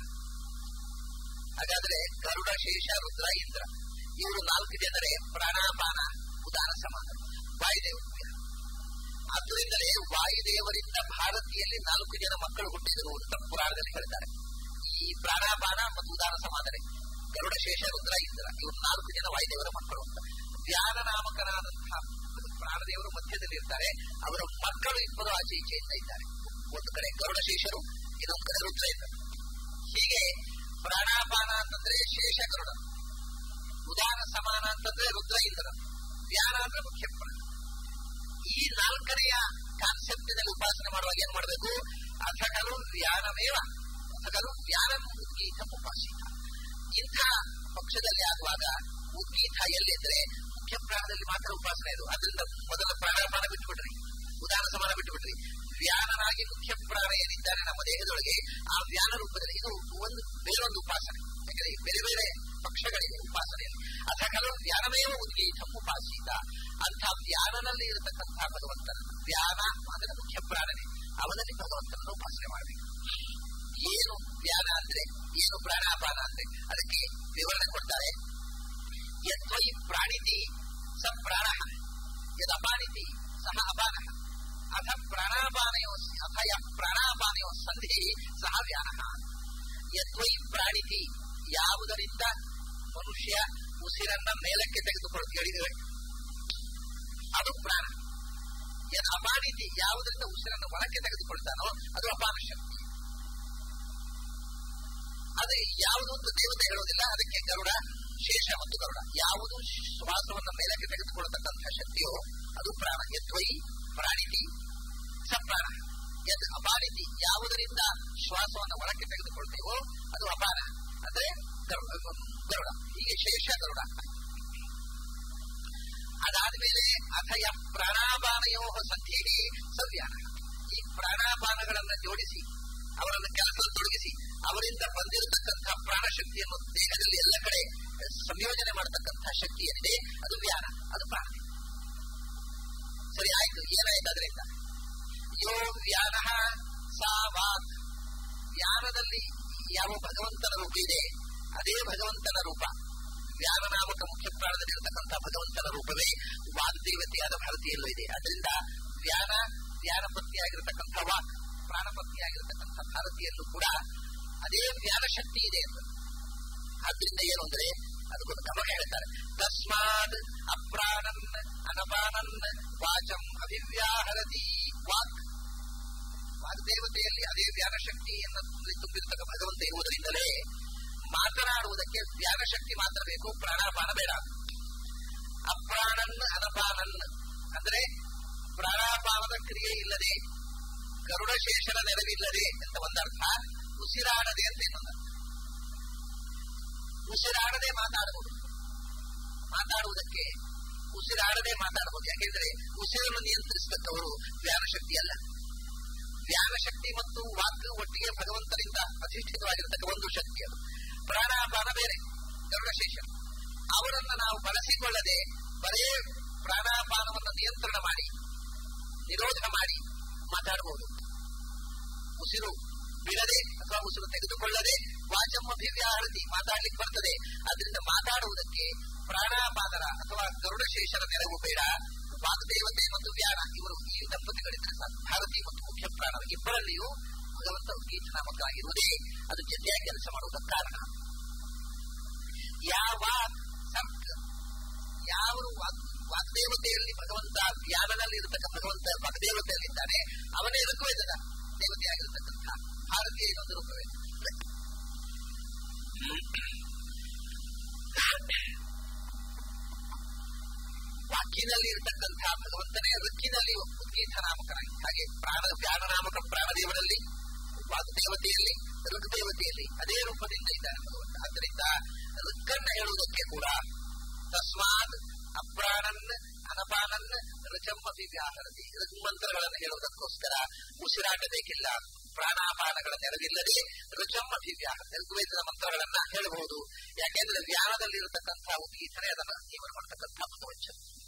ಹಾಗಾದ್ರೆ ಗರುಡ ಶೇಷ ರುದ್ರ ಇಂದ್ರ ಇವರು ನಾಲ್ಕು ಜನರೇ ಪ್ರಾಣಾಪಾನ ಉದಾನ ಸಮಾನ ವಾಯುದೇವರು ಆದ್ದರಿಂದಲೇ ವಾಯುದೇವರಿಂದ ಭಾರತೀಯಲ್ಲಿ ನಾಲ್ಕು ಜನ ಮಕ್ಕಳು ಹುಟ್ಟಿದರು ಅಂತ ಪುರಾಣದಲ್ಲಿ ಹೇಳ್ತಾರೆ ಈ ಪ್ರಾಣಾಪಾನ ಮತ್ತು ಉದಾನ ಸಮಾನನೆ ಗರುಡ ಶೇಷ ರುದ್ರ ಇಂದ್ರ ಇವರು ನಾಲ್ಕು ಜನ ವಾಯುದೇವರ ಮಕ್ಕಳು ಅಂತ ಧ್ಯಾನ ನಾಮಕನಾದಂತಹ ಪ್ರಾಣದೇವರು ಮಧ್ಯದಲ್ಲಿ ಇರ್ತಾರೆ ಅವರ ಮಕ್ಕಳು ಇಬ್ಬರು ಆಚೆ ಈಚೆಯಿಂದ ಇದ್ದಾರೆ ಒಂದು ಕಡೆ ಗರುಡ ಶೇಷರು ಇನ್ನೊಂದು ಕಡೆ ರುದ್ರ ಇದ್ದರು ಹೀಗೆ ಪ್ರಾಣಾಪಾನ ಅಂತಂದ್ರೆ ಶೇಷ ಗರುಡ ಉದಾನ ಸಮಾನ ಅಂತಂದ್ರೆ ರುದ್ರ ಇಂದ್ರ ಧ್ಯಾನ ಅಂದ್ರೆ ಮುಖ್ಯ ಪ್ರಾಣ ಈ ನಾಲ್ಕನೆಯ ಕಾನ್ಸೆಪ್ಟಿನಲ್ಲಿ ಉಪಾಸನೆ ಮಾಡುವಾಗ ಏನ್ ಮಾಡಬೇಕು ಅಥಗಲು ವ್ಯಾನಮೇವ ಅಥಗಲು ವ್ಯಾನ ಉದ್ಗೀತ ಉಪಾಸಿತ ಇಂಥ ಪಕ್ಷದಲ್ಲಿ ಆಗುವಾಗ ಉದ್ಗೀತ ಎಲ್ಲಿದ್ರೆ ಮುಖ್ಯ ಪ್ರಾಣದಲ್ಲಿ ಮಾತ್ರ ಉಪಾಸನೆ ಇದು ಅದರಿಂದ ಮೊದಲ ಪ್ರಾಣಾಪಾನ ಬಿಟ್ಟುಬಿಡ್ರಿ ಉದಾನ ಸಮಾನ ಬಿಟ್ಟುಬಿಡ್ರಿ ವ್ಯಾನನಾಗಿ ಮುಖ್ಯ ಪ್ರಾಣ ಏನಿದ್ದಾನೆ ನಮ್ಮ ದೇಹದೊಳಗೆ ಆ ವ್ಯಾನ ರೂಪದಲ್ಲಿ ಇದು ಒಂದು ಬೇರೊಂದು ಉಪಾಸನೆ ಯಾಕಂದ್ರೆ ಬೇರೆ ಬೇರೆ ಪಕ್ಷಗಳಿವೆ ಉಪಾಸನೆಯಲ್ಲಿ ಅಥ ಕೆಲವು ವ್ಯಾನಮೇವ ಉದ್ಗೀತ ಉಪಾಸಿತ ಅಂಥ ವ್ಯಾನನಲ್ಲಿ ಇರತಕ್ಕಂತಹ ಭಗವಂತನ ವ್ಯಾನ ಅದರ ಮುಖ್ಯ ಪ್ರಾಣನೆ ಅವನಲ್ಲಿ ಭಗವಂತನನ್ನು ಉಪಾಸನೆ ಮಾಡಬೇಕು ಏನು ವ್ಯಾನ ಅಂದ್ರೆ ಏನು ಪ್ರಾಣಾಪಾನ ಅಂದ್ರೆ ಅದಕ್ಕೆ ವಿವರಣೆ ಕೊಡ್ತಾರೆ ಯತ್ವೈ ಪ್ರಾಣಿತಿ ಸ ಪ್ರಾಣ ಯದಪಾನಿತಿ ಸಹ ಅಪಾನ ಅಥ ಪ್ರಾಣಾಪಾನಯೋ ಅಥ ಯ ಪ್ರಾಣಾಪಾನಯೋ ಸಂಧಿ ಸಹ ವ್ಯಾನ ಯತ್ವೈ ಪ್ರಾಣಿತಿ ಯಾವುದರಿಂದ ಮನುಷ್ಯ ಉಸಿರನ್ನ ಮೇಲಕ್ಕೆ ತೆಗೆದುಕೊಳ್ಳುತ್ತೆ ಹೇಳಿದರೆ ಅದು ಪ್ರಾಣ ಏನು ಅಪಾನಿತಿ ಯಾವುದರಿಂದ ಉಸಿರನ್ನು ಒಳಕ್ಕೆ ತೆಗೆದುಕೊಳ್ತಾನೋ ಅದು ಅಪಾನ ಶಕ್ತಿ ಅದು ಯಾವುದು ಅಂತ ದೇವತೆ ಹೇಳೋದಿಲ್ಲ ಅದಕ್ಕೆ ಗರುಡ ಶೇಷ ಮತ್ತು ಗರುಡ ಯಾವುದು ಶ್ವಾಸವನ್ನು ಮೇಲಕ್ಕೆ ತೆಗೆದುಕೊಳ್ಳತಕ್ಕಂತಹ ಶಕ್ತಿಯೋ ಅದು ಪ್ರಾಣ ಯದ್ವೈ ಪ್ರಾಣಿತಿ ಸಪ್ರಾಣ ಯದ್ ಅಪಾನಿತಿ ಯಾವುದರಿಂದ ಶ್ವಾಸವನ್ನು ಒಳಕ್ಕೆ ತೆಗೆದುಕೊಳ್ತೇವೋ ಅದು ಅಪಾನ ಅಂದ್ರೆ ಗರು- ಗರುಡ ಹೀಗೆ ಶೇಷ ಗರುಡ ಅದಾದ್ಮೇಲೆ ಅಥಯ ಪ್ರಾಣಾಪಾನಯೋ ಸಂಧಿಗೆ ಸವ್ಯಾನ ಈ ಪ್ರಾಣಾಪಾನಗಳನ್ನ ಜೋಡಿಸಿ ಅವರನ್ನು ಕೆಲಸದಲ್ಲಿ ತೊಡಗಿಸಿ ಅವರಿಂದ ಬಂದಿರತಕ್ಕಂತಹ ಪ್ರಾಣಶಕ್ತಿಯನ್ನು ದೇಹದಲ್ಲಿ ಎಲ್ಲ ಕಡೆ ಸಂಯೋಜನೆ ಮಾಡತಕ್ಕಂತಹ ಶಕ್ತಿ ಏನಿದೆ ಅದು ವ್ಯಾನ ಅದು ಪ್ರಾಣ ಸರಿ ಆಯ್ತು ಏನಾಯ್ತು ಅದರಿಂದ ಯೋ ವ್ಯಾನ ಸಾ ವಾಕ್ ವ್ಯಾನದಲ್ಲಿ ಯಾವ ಭಗವಂತನ ರೂಪ ಇದೆ ಅದೇ ಭಗವಂತನ ರೂಪ ವ್ಯಾನ ನಾಮಕ ಮುಖ್ಯ ಪ್ರಾಣದಲ್ಲಿರತಕ್ಕಂತಹ ಭಗವಂತನ ರೂಪವೇ ವಾಗ್ದೇವತೆಯಾದ ಭಾರತೀಯಲ್ಲೂ ಇದೆ ಅದರಿಂದ ವ್ಯಾನ ವ್ಯಾನಪತ್ನಿಯಾಗಿರತಕ್ಕಂಥ ವಾಕ್ ಪ್ರಾಣಪತ್ನಿಯಾಗಿರತಕ್ಕಂಥ ಭಾರತೀಯಲ್ಲೂ ಕೂಡ ಅದೇ ವ್ಯಾನ ಶಕ್ತಿ ಇದೆ ಅಂತ ಆದ್ರಿಂದ ಏನು ಅಂದ್ರೆ ಅದಕ್ಕೊಂದು ಗಮನ ಹೇಳ್ತಾರೆ ತಸ್ಮಾದ್ ಅಪ್ರಾಣನ್ ಅನಪಾನನ್ ವಾಚಂ ಅಭಿವ್ಯಾಹರತಿ ವಾಕ್ ವಾಗ್ದೇವತೆಯಲ್ಲಿ ಅದೇ ವ್ಯಾನ ಶಕ್ತಿಯನ್ನು ತುಂಬಿರ್ತಕ್ಕ ಭಗವಂತ ಇರುವುದರಿಂದಲೇ ಮಾತನಾಡುವುದಕ್ಕೆ ವ್ಯಾನ ಶಕ್ತಿ ಮಾತ್ರ ಬೇಕು ಪ್ರಾಣಾಪಾನ ಬೇಡ ಅಪ್ರಾಣನ್ ಅನಪಾನನ್ ಅಂದ್ರೆ ಪ್ರಾಣಾಪಾನದ ಕ್ರಿಯೆ ಇಲ್ಲದೆ ಗರುಡಶೇಷನ ನೆರವಿಲ್ಲದೆ ಅಂತ ಒಂದರ್ಥ ಉಸಿರಾಡದೆ ಅಂತ ಇನ್ನೊಂದರ್ಥ ಉಸಿರಾಡದೆ ಮಾತಾಡಬಹುದು ಮಾತಾಡುವುದಕ್ಕೆ ಉಸಿರಾಡದೆ ಮಾತಾಡಬಹುದು ಯಾಕೆಂದ್ರೆ ಉಸಿರನ್ನು ನಿಯಂತ್ರಿಸತಕ್ಕವರು ವ್ಯಾನ ಶಕ್ತಿ ಅಲ್ಲ ವ್ಯಾನ ಶಕ್ತಿ ಮತ್ತು ವಾಕ್ ಒಟ್ಟಿಗೆ ಭಗವಂತನಿಂದ ಅಧಿಷ್ಠಿತವಾಗಿರತಕ್ಕ ಒಂದು ಶಕ್ತಿ ಅದು ಪ್ರಾಣಾಪಾನ ಬೇರೆ ಗರುಡಶೇಷ ಅವರನ್ನ ನಾವು ಬಳಸಿಕೊಳ್ಳದೆ ಬರೇ ಪ್ರಾಣಾಪಾನವನ್ನು ನಿಯಂತ್ರಣ ಮಾಡಿ ನಿರೋಧ ಮಾಡಿ ಮಾತಾಡಬಹುದು ಉಸಿರು ಬಿಡದೆ ಅಥವಾ ಉಸಿರು ತೆಗೆದುಕೊಳ್ಳದೆ ವಾಚಮಭಿವ್ಯಾಹರತಿ ಮಾತಾಡ್ಲಿಕ್ಕೆ ಬರ್ತದೆ ಅದರಿಂದ ಮಾತಾಡುವುದಕ್ಕೆ ಪ್ರಾಣಾಪಾದರ ಅಥವಾ ಗರುಡಶೇಷರ ನೆರವು ಬೇಡ ವಾಗ್ದೇವತೆ ಮತ್ತು ವ್ಯಾನ ಇವರು ಈ ದಂಪತಿಗಳಿದ್ರೆ ಸಾಕು ಭಾರತಿ ಮತ್ತು ಮುಖ್ಯ ಪ್ರಾಣ ಇಬ್ಬರಲ್ಲಿಯೂ ಭಗವಂತ ಗೀತನಾಮಕರಾಗಿರುವುದೇ ಅದು ಜೊತೆಯಾಗಿ ಕೆಲಸ ಮಾಡುವುದಕ್ಕೆ ಕಾರಣ ಯಾವ ಸರ್ಕ ಯಾವ ವಾಗ್ ವಾಗ್ದೇವತೆಯಲ್ಲಿ ಭಗವಂತ ವ್ಯಾನನಲ್ಲಿ ಇರತಕ್ಕ ಭಗವಂತ ವಾಗ್ದೇವತೆಯಲ್ಲಿದ್ದಾನೆ ಅವನೇ ಋಗ್ವೇದದ ದೇವತೆಯಾಗಿರತಕ್ಕಂಥ ಭಾರತೀಯ ಇನ್ನೊಂದು ರೂಪವೇ ವಾಕ್ಯದಲ್ಲಿ ಇರತಕ್ಕಂತಹ ಭಗವಂತನೇ ಋಕ್ಕಿನಲ್ಲಿ ಉದ್ಗೀತ ನಾಮಕನಾಗಿ ಹಾಗೆ ಪ್ರಾಣ ವ್ಯಾನ ನಾಮಕ ಪ್ರಾಣದೇವರಲ್ಲಿ ವಾಗ್ದೇವತೆಯಲ್ಲಿ ಋಗ್ದೇವತೆಯಲ್ಲಿ ಅದೇ ರೂಪದಿಂದ ಇದ್ದಾನೆ ಭಗವಂತ ಆದ್ದರಿಂದ ಋಕ್ಕನ್ನ ಹೇಳುವುದಕ್ಕೆ ಕೂಡ ತಸ್ಮಾತ್ ಅಪ್ರಾಣನ್ ಅನಪಾನನ್ ಋಚಂಬಿ ವ್ಯಾಹರತಿ ಋಗ್ಮಂತ್ರಗಳನ್ನು ಹೇಳುವುದಕ್ಕೋಸ್ಕರ ಉಸಿರಾಟ ಬೇಕಿಲ್ಲ ಪ್ರಾಣಾಪಾನಗಳ ನೆರವಿಲ್ಲದೆ ಋಚಂಬಿ ವ್ಯಾಹರತಿ ಋಗ್ವೇದದ ಮಂತ್ರಗಳನ್ನ ಹೇಳಬಹುದು ಯಾಕೆಂದ್ರೆ ವ್ಯಾನದಲ್ಲಿರತಕ್ಕಂತಹ ಉದ್ಗೀತನೇ ಅದನ್ನು ಜೀವನ ಮಾಡತಕ್ಕಂತಹ ಭಗವಂತ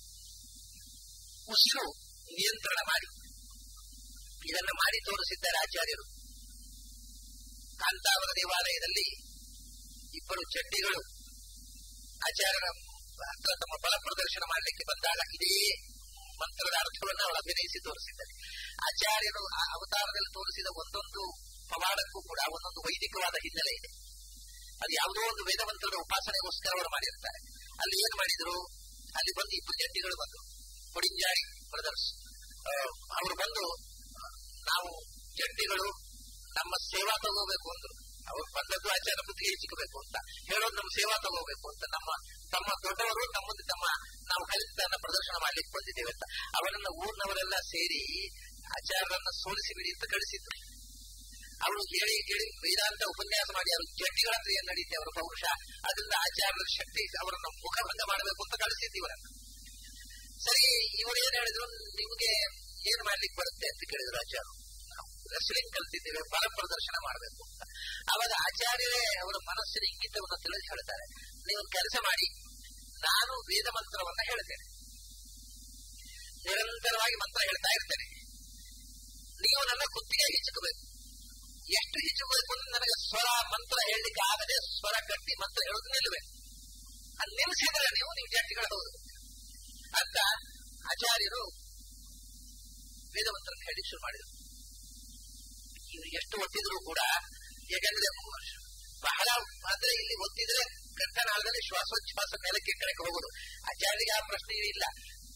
ಉಸಿರು ನಿಯಂತ್ರಣ ಮಾಡಿ ಇದನ್ನು ಮಾಡಿ ತೋರಿಸಿದ್ದಾರೆ ಆಚಾರ್ಯರು ಕಾಂತಾವರ ದೇವಾಲಯದಲ್ಲಿ ಇಬ್ಬರು ಚಡ್ಡಿಗಳು ಆಚಾರ್ಯರ ಹತ್ರ ತಮ್ಮ ಬಲ ಪ್ರದರ್ಶನ ಮಾಡಲಿಕ್ಕೆ ಬಂದಾಗ ಇದೇ ಮಂತ್ರದ ಅರ್ಥವನ್ನು ಅವಳು ಅಭಿನಯಿಸಿ ತೋರಿಸಿದ್ದಾರೆ ಆಚಾರ್ಯರು ಆ ಅವತಾರದಲ್ಲಿ ತೋರಿಸಿದ ಒಂದೊಂದು ಪವಾಡಕ್ಕೂ ಕೂಡ ಒಂದೊಂದು ವೈದಿಕವಾದ ಹಿನ್ನೆಲೆ ಇದೆ ಅದು ಯಾವುದೋ ಒಂದು ವೇದ ಮಂತ್ರದ ಉಪಾಸನೆಗೋಸ್ಕರ ಅವರು ಮಾಡಿರ್ತಾರೆ ಅಲ್ಲಿ ಏನ್ ಮಾಡಿದ್ರು ಅಲ್ಲಿ ಬಂದು ಇಬ್ಬರು ಜಡ್ಡಿಗಳು ಬಂದರು ಕೊಡಿಂಜಾಡಿ ಬ್ರದರ್ಸ್ ಅವರು ಬಂದು ನಾವು ಜಡ್ಡಿಗಳು ನಮ್ಮ ಸೇವಾ ತಗೋಬೇಕು ಅಂದ್ರು ಅವ್ರು ಬಂದದ್ದು ಆಚಾರ ಬುದ್ಧಿಗೆ ಸಿಕ್ಕಬೇಕು ಅಂತ ಹೇಳೋದು ನಮ್ಮ ಸೇವಾ ತಗೋಬೇಕು ಅಂತ ನಮ್ಮ ತಮ್ಮ ದೊಡ್ಡವರು ನಮ್ಮ ಮುಂದೆ ತಮ್ಮ ನಾವು ಕಲಿತನ್ನ ಪ್ರದರ್ಶನ ಮಾಡ್ಲಿಕ್ಕೆ ಬಂದಿದ್ದೇವೆ ಅಂತ ಅವರನ್ನ ಊರಿನವರೆಲ್ಲ ಸೇರಿ ಆಚಾರ್ಯರನ್ನ ಸೋಲಿಸಿ ಬಿಡಿ ಅಂತ ಕಳಿಸಿದ್ರು ಅವರು ಕೇಳಿ ಕೇಳಿ ವೇದಾಂತ ಉಪನ್ಯಾಸ ಮಾಡಿ ಅವರು ಜಡ್ಡಿಗಳ ಹತ್ರ ಏನ್ ನಡೀತೆ ಅವರ ಪೌರುಷ ಅದರಿಂದ ಆಚಾರ್ಯರ ಶಕ್ತಿ ಅವರನ್ನ ಮುಖಭಂಗ ಮಾಡಬೇಕು ಅಂತ ಕಳಿಸಿದ್ದು ಇವರನ್ನ ಸರಿ ಇವರು ಏನ್ ಹೇಳಿದ್ರು ನಿಮ್ಗೆ ಏನ್ ಮಾಡ್ಲಿಕ್ಕೆ ಬರುತ್ತೆ ಅಂತ ಕೇಳಿದ್ರು ಆಚಾರ್ಯರು ರೆಸ್ಲಿಂಗ್ ಕಲ್ತಿದ್ದೇವೆ ಬಲ ಪ್ರದರ್ಶನ ಮಾಡಬೇಕು ಅಂತ ಅವಾಗ ಆಚಾರ್ಯರೇ ಅವರ ಮನಸ್ಸಿನ ಇಂಗಿತವನ್ನು ತಿಳಿದು ಹೇಳ್ತಾರೆ ನೀವು ಕೆಲಸ ಮಾಡಿ ನಾನು ವೇದ ಮಂತ್ರವನ್ನ ಹೇಳ್ತೇನೆ ನಿರಂತರವಾಗಿ ಮಂತ್ರ ಹೇಳ್ತಾ ಇರ್ತೇನೆ ನೀವು ನನ್ನ ಕುತ್ತಿಗೆ ಹಿಚ್ಚಕಬೇಕು ಎಷ್ಟು ಹಿಚ್ಚಬೇಕು ಅಂದ್ರೆ ನನಗೆ ಸ್ವರ ಮಂತ್ರ ಹೇಳಲಿಕ್ಕೆ ಆಗದೆ ಸ್ವರ ಕಟ್ಟಿ ಮಂತ್ರ ಹೇಳೋದು ನಿಲ್ಲಬೇಕು ಅದು ನಿಲ್ಲಿಸಿದ್ರೆ ನೀವು ನೀವು ಜಾತಿಗಳ ಹೌದು ಅಂತ ಆಚಾರ್ಯರು ವೇದ ಮಂತ್ರ ಹೇಳಿ ಶುರು ಮಾಡಿದರು ಇವರು ಎಷ್ಟು ಒತ್ತಿದ್ರು ಕೂಡ ಯಾಕಂದ್ರೆ ಬಹಳ ಅಂದ್ರೆ ಇಲ್ಲಿ ಒತ್ತಿದ್ರೆ ಕಂಠನಾಳದಲ್ಲಿ ಶ್ವಾಸೋಚ್ಛ್ವಾಸ ಮೇಲಕ್ಕೆ ಕೆಳಕ್ಕೆ ಹೋಗುದು ಆಚಾರ್ಯರಿಗೆ ಆ ಪ್ರಶ್ನೆ ಇಲ್ಲ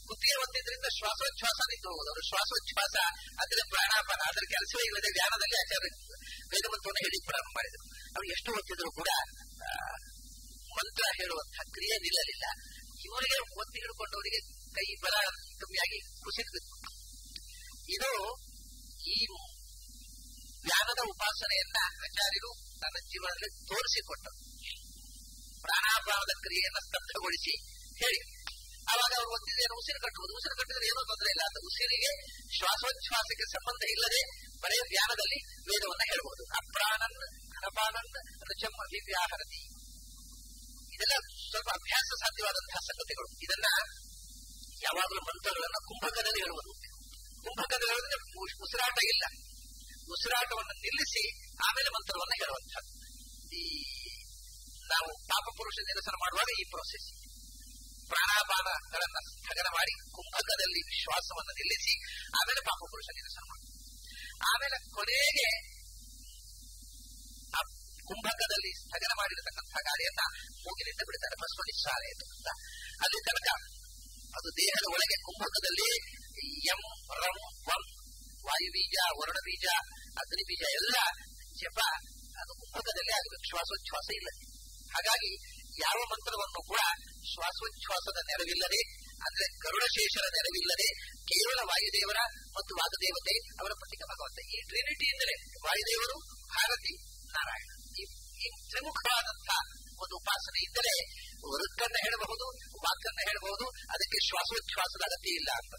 ಕುತ್ತಿಗೆ ಒತ್ತಿದ್ರಿಂದ ಶ್ವಾಸೋಚ್ಛ್ವಾಸ ನಿಂತು ಹೋಗುದು ಅವರು ಶ್ವಾಸೋಚ್ಛ್ವಾಸ ಅಂದ್ರೆ ಪ್ರಾಣಾಪಾನ ಅದರ ಕೆಲಸವೇ ಇಲ್ಲದೆ ಧ್ಯಾನದಲ್ಲಿ ಆಚಾರ್ಯ ವೇದಮಂತ್ರವನ್ನು ಹೇಳಿ ಪ್ರಾರಂಭ ಮಾಡಿದರು ಅವರು ಎಷ್ಟು ಒತ್ತಿದ್ರು ಕೂಡ ಆ, ಮಂತ್ರ ಹೇಳುವಂತಹ ಕ್ರಿಯೆ ನಿಲ್ಲಲಿಲ್ಲ ಇವರಿಗೆ ಒತ್ತಿ ಹಿಡ್ಕೊಂಡವರಿಗೆ ಕೈ ಬಲ ಕಮ್ಮಿಯಾಗಿ ಕುಸಿದು ಬಿತ್ತು ಇದು ಈ ಜ್ಞಾನದ ಉಪಾಸನೆಯನ್ನ ಆಚಾರ್ಯರು ತನ್ನ ಜೀವನದಲ್ಲಿ ತೋರಿಸಿಕೊಟ್ಟರು ಪ್ರಾಣಾಪಾನದ ಕ್ರಿಯೆಯನ್ನು ಸ್ತಬ್ಧಗೊಳಿಸಿ ಹೇಳಿ ಆವಾಗ ಅವರು ಒತ್ತಿದ್ದೇನು ಉಸಿರು ಕಟ್ಟುವುದು ಉಸಿರು ಕಟ್ಟಿದ್ರೆ ಏನೂ ತೊಂದರೆ ಇಲ್ಲ ಅಂತ ಉಸಿರಿಗೆ ಶ್ವಾಸೋಚ್ಛ್ವಾಸಕ್ಕೆ ಸಂಬಂಧ ಇಲ್ಲದೆ ಬರೇ ಧ್ಯಾನದಲ್ಲಿ ವೇದವನ್ನ ಹೇಳಬಹುದು ಅಪ್ರಾಣನ್ ಅನಪಾನನ್ ರುಚಂ ಅಭಿವ್ಯಾಹರತಿ ಇದೆಲ್ಲ ಸ್ವಲ್ಪ ಅಭ್ಯಾಸ ಸಾಧ್ಯವಾದಂತಹ ಸಂಗತಿಗಳು ಇದನ್ನ ಯಾವಾಗಲೂ ಮಂತ್ರಗಳನ್ನ ಕುಂಭಕದಲ್ಲಿ ಹೇಳುವುದು ಕುಂಭಕದಲ್ಲಿ ಹೇಳಿದ್ರೆ ಉಸ್- ಉಸಿರಾಟ ಇಲ್ಲ ಉಸಿರಾಟವನ್ನು ನಿಲ್ಲಿಸಿ ಆಮೇಲೆ ಮಂತ್ರವನ್ನ ಹೇಳುವಂಥದ್ದು ಈ ನಾವು ಪಾಪ ಪುರುಷ ನಿರಸನ ಮಾಡುವಾಗ ಈ ಪ್ರೋಸೆಸ್ ಪ್ರಾಣಾಪಾನಗಳನ್ನ ಸ್ಥಗನ ಮಾಡಿ ಕುಂಭಕದಲ್ಲಿ ಶ್ವಾಸವನ್ನು ನಿಲ್ಲಿಸಿ ಆಮೇಲೆ ಪಾಪ ಪುರುಷ ನಿರಸನ ಮಾಡುವುದು ಆಮೇಲೆ ಕೊನೆಗೆ ಆ ಕುಂಭಕದಲ್ಲಿ ಸ್ಥಗನ ಮಾಡಿರತಕ್ಕಂಥ ಗಾಳಿಯನ್ನ ಮೂಗಿನಿಂದ ಬಿಡ್ತಾರೆ ಭಸ್ಮ ನಿಸ್ಸಾರ ಅಂತ ಅಲ್ಲಿ ತನಕ ಅದು ದೇಹದ ಒಳಗೆ ಕುಂಭಕದಲ್ಲಿ ಎಂ ರಂ ವಂ ವಾಯುಬೀಜ ವರುಣ ಬೀಜ ಅಗ್ನಿ ಬೀಜ ಎಲ್ಲ ಜಪ ಅದು ಕುಂಭಕದಲ್ಲಿ ಆಗಬೇಕು ಶ್ವಾಸೋಚ್ಛ್ವಾಸ ಇಲ್ಲದೆ ಹಾಗಾಗಿ ಯಾವ ಮಂತ್ರವನ್ನು ಕೂಡ ಶ್ವಾಸೋಚ್ಛ್ವಾಸದ ನೆರವಿಲ್ಲದೆ ಅಂದ್ರೆ ಗರುಡಶೇಷರ ನೆರವಿಲ್ಲದೆ ಕೇವಲ ವಾಯುದೇವರ ಮತ್ತು ವಾಗದೇವತೆ ಅವರ ಪ್ರತೀಕ ಭಗವಂತ ಈ ಟ್ರಿನಿಟಿಯಿಂದಲೇ ವಾಯುದೇವರು ಭಾರತಿ ನಾರಾಯಣ ಈ- ಈ ತ್ರಿಮುಖವಾದಂತಹ ಒಂದು ಉಪಾಸನೆ ಇದ್ದರೆ ವೃಕ್ಕನ್ನ ಹೇಳಬಹುದು ವಾಕನ್ನ ಹೇಳಬಹುದು ಅದಕ್ಕೆ ಶ್ವಾಸೋಚ್ಛ್ವಾಸದ ಅಗತ್ಯ ಇಲ್ಲ ಅಂತ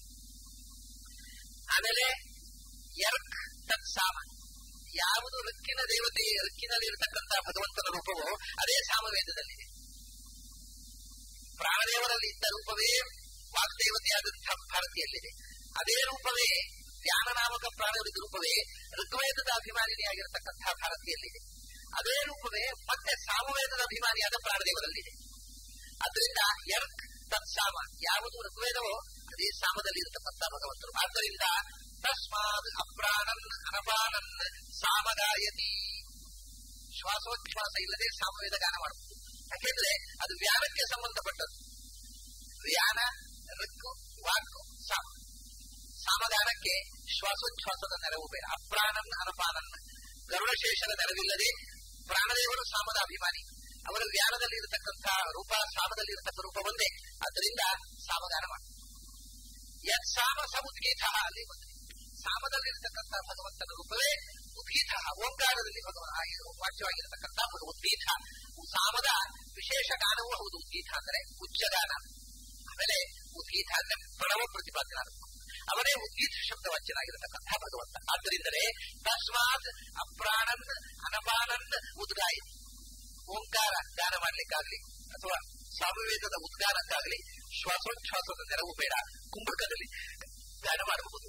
ಆಮೇಲೆ ಯರ್ಕ್ ತತ್ಸಾಮ ಯಾವುದು ಋಕ್ಕಿನ ದೇವತೆ ಋಕ್ಕಿನಲ್ಲಿ ಇರತಕ್ಕಂಥ ಭಗವಂತನ ರೂಪವೋ ಅದೇ ಸಾಮವೇದದಲ್ಲಿದೆ ಪ್ರಾಣದೇವರಲ್ಲಿ ಇದ್ದ ರೂಪವೇ ವಾಗ್ದೇವತೆಯಾದಂತಹ ಭಾರತಿಯಲ್ಲಿದೆ ಅದೇ ರೂಪವೇ ಜ್ಞಾನನಾಮಕ ಪ್ರಾಣವಿದ ರೂಪವೇ ಋಗ್ವೇದದ ಅಭಿಮಾನಿನಿಯಾಗಿರತಕ್ಕಂತಹ ಭಾರತಿಯಲ್ಲಿದೆ ಅದೇ ರೂಪವೇ ಮತ್ತೆ ಸಾಮವೇದದ ಅಭಿಮಾನಿಯಾದ ಪ್ರಾಣದೇವರಲ್ಲಿದೆ ಅದರಿಂದ ಯರ್ಕ್ ತತ್ಸಾಮ ಯಾವುದು ಋಗ್ವೇದವೋ ಅದೇ ಸಾಮದಲ್ಲಿ ಇರತಕ್ಕಂಥ ಭಗವಂತರು ಆದ್ದರಿಂದ ತಸ್ಮಾದ್ ಅಪ್ರಾಣನ್ ಅನಪಾನನ್ ಸಾಮಗಾಯತಿ ಶ್ವಾಸೋಚ್ಛ್ವಾಸ ಇಲ್ಲದೆ ಸಾಮವೇದ ಗಾನ ಮಾಡಬಹುದು ಯಾಕೆಂದ್ರೆ ಅದು ವ್ಯಾನಕ್ಕೆ ಸಂಬಂಧಪಟ್ಟದ್ದು ವ್ಯಾನ ಋಕ್ಕು ವಾಕ್ ಸಾಮ ಸಾಮಗಾನಕ್ಕೆ ಶ್ವಾಸೋಚ್ಛ್ವಾಸದ ನೆರವು ಬೇಡ ಅಪ್ರಾಣನ್ ಅನಪಾನನ್ ಗರುಡಶೇಷನ ನೆರವಿಲ್ಲದೆ ಪ್ರಾಣದೇವರು ಸಾಮದ ಅಭಿಮಾನಿ ಅವರ ವ್ಯಾನದಲ್ಲಿ ಇರತಕ್ಕಂಥ ರೂಪ ಸಾಮದಲ್ಲಿ ಇರತಕ್ಕ ರೂಪ ಒಂದೇ ಅದರಿಂದ ಸಾಮಗಾನ ಮಾಡಿ ಯತ್ ಸಾಮ ಸ ಉದ್ಗೀತ ಅಲ್ಲಿ ಬಂದಿದೆ ಸಾಮದಲ್ಲಿರ್ತಕ್ಕಂಥ ಭಗವಂತನ ರೂಪವೇ ಉದ್ಗೀತ ಓಂಕಾರದಲ್ಲಿ ಭಗವ ಆ ಇದು ವಾಚ್ಯವಾಗಿರತಕ್ಕಂಥ ಒಂದು ಉದ್ಗೀತ ಸಾಮದ ವಿಶೇಷ ಗಾನವೂ ಹೌದು ಉದ್ಗೀತ ಅಂದ್ರೆ ಉಚ್ಚಗಾನ ಆಮೇಲೆ ಉದ್ಗೀತ ಅಂದ್ರೆ ಪ್ರಣವ ಪ್ರತಿಪಾದನ ಅವರೇ ಉದ್ಗೀತ ಶಬ್ದ ವಾಚ್ಯನಾಗಿರತಕ್ಕಂಥ ಭಗವಂತ ಆದ್ದರಿಂದಲೇ ತಸ್ಮಾತ್ ಅಪ್ರಾಣನ್ ಅನಪಾನನ್ ಉದ್ಗಾಯಿ ಓಂಕಾರ ಗಾನ ಮಾಡ್ಲಿಕ್ಕಾಗ್ಲಿ ಅಥವಾ ಸಾಮವೇದದ ಉದ್ಗಾನಕ್ಕಾಗ್ಲಿ ಶ್ವಾಸೋಚ್ಛ್ವಾಸದ ನೆರವು ಬೇಡ ಕುಂಭಕದಲ್ಲಿ ಗಾನ ಮಾಡಬಹುದು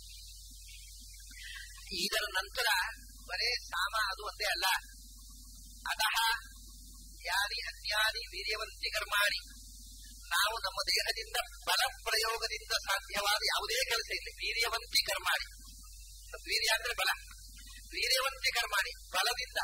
ಇದರ ನಂತರ ಬರೇ ಸಾಮ ಅದು ಒಂದೇ ಅಲ್ಲ ಅತಃ ಯಾನಿ ಅನ್ಯಾನಿ ವೀರ್ಯವಂತಿ ಕರ್ಮಾಣಿ ನಾವು ನಮ್ಮ ದೇಹದಿಂದ ಬಲ ಪ್ರಯೋಗದಿಂದ ಸಾಧ್ಯವಾದ ಯಾವುದೇ ಕೆಲಸ ಇಲ್ಲ ವೀರ್ಯವಂತಿ ಕರ್ಮಾಣಿ ವೀರ್ಯ ಅಂದ್ರೆ ಬಲ ವೀರ್ಯವಂತಿ ಕರ್ಮಾಣಿ ಬಲದಿಂದ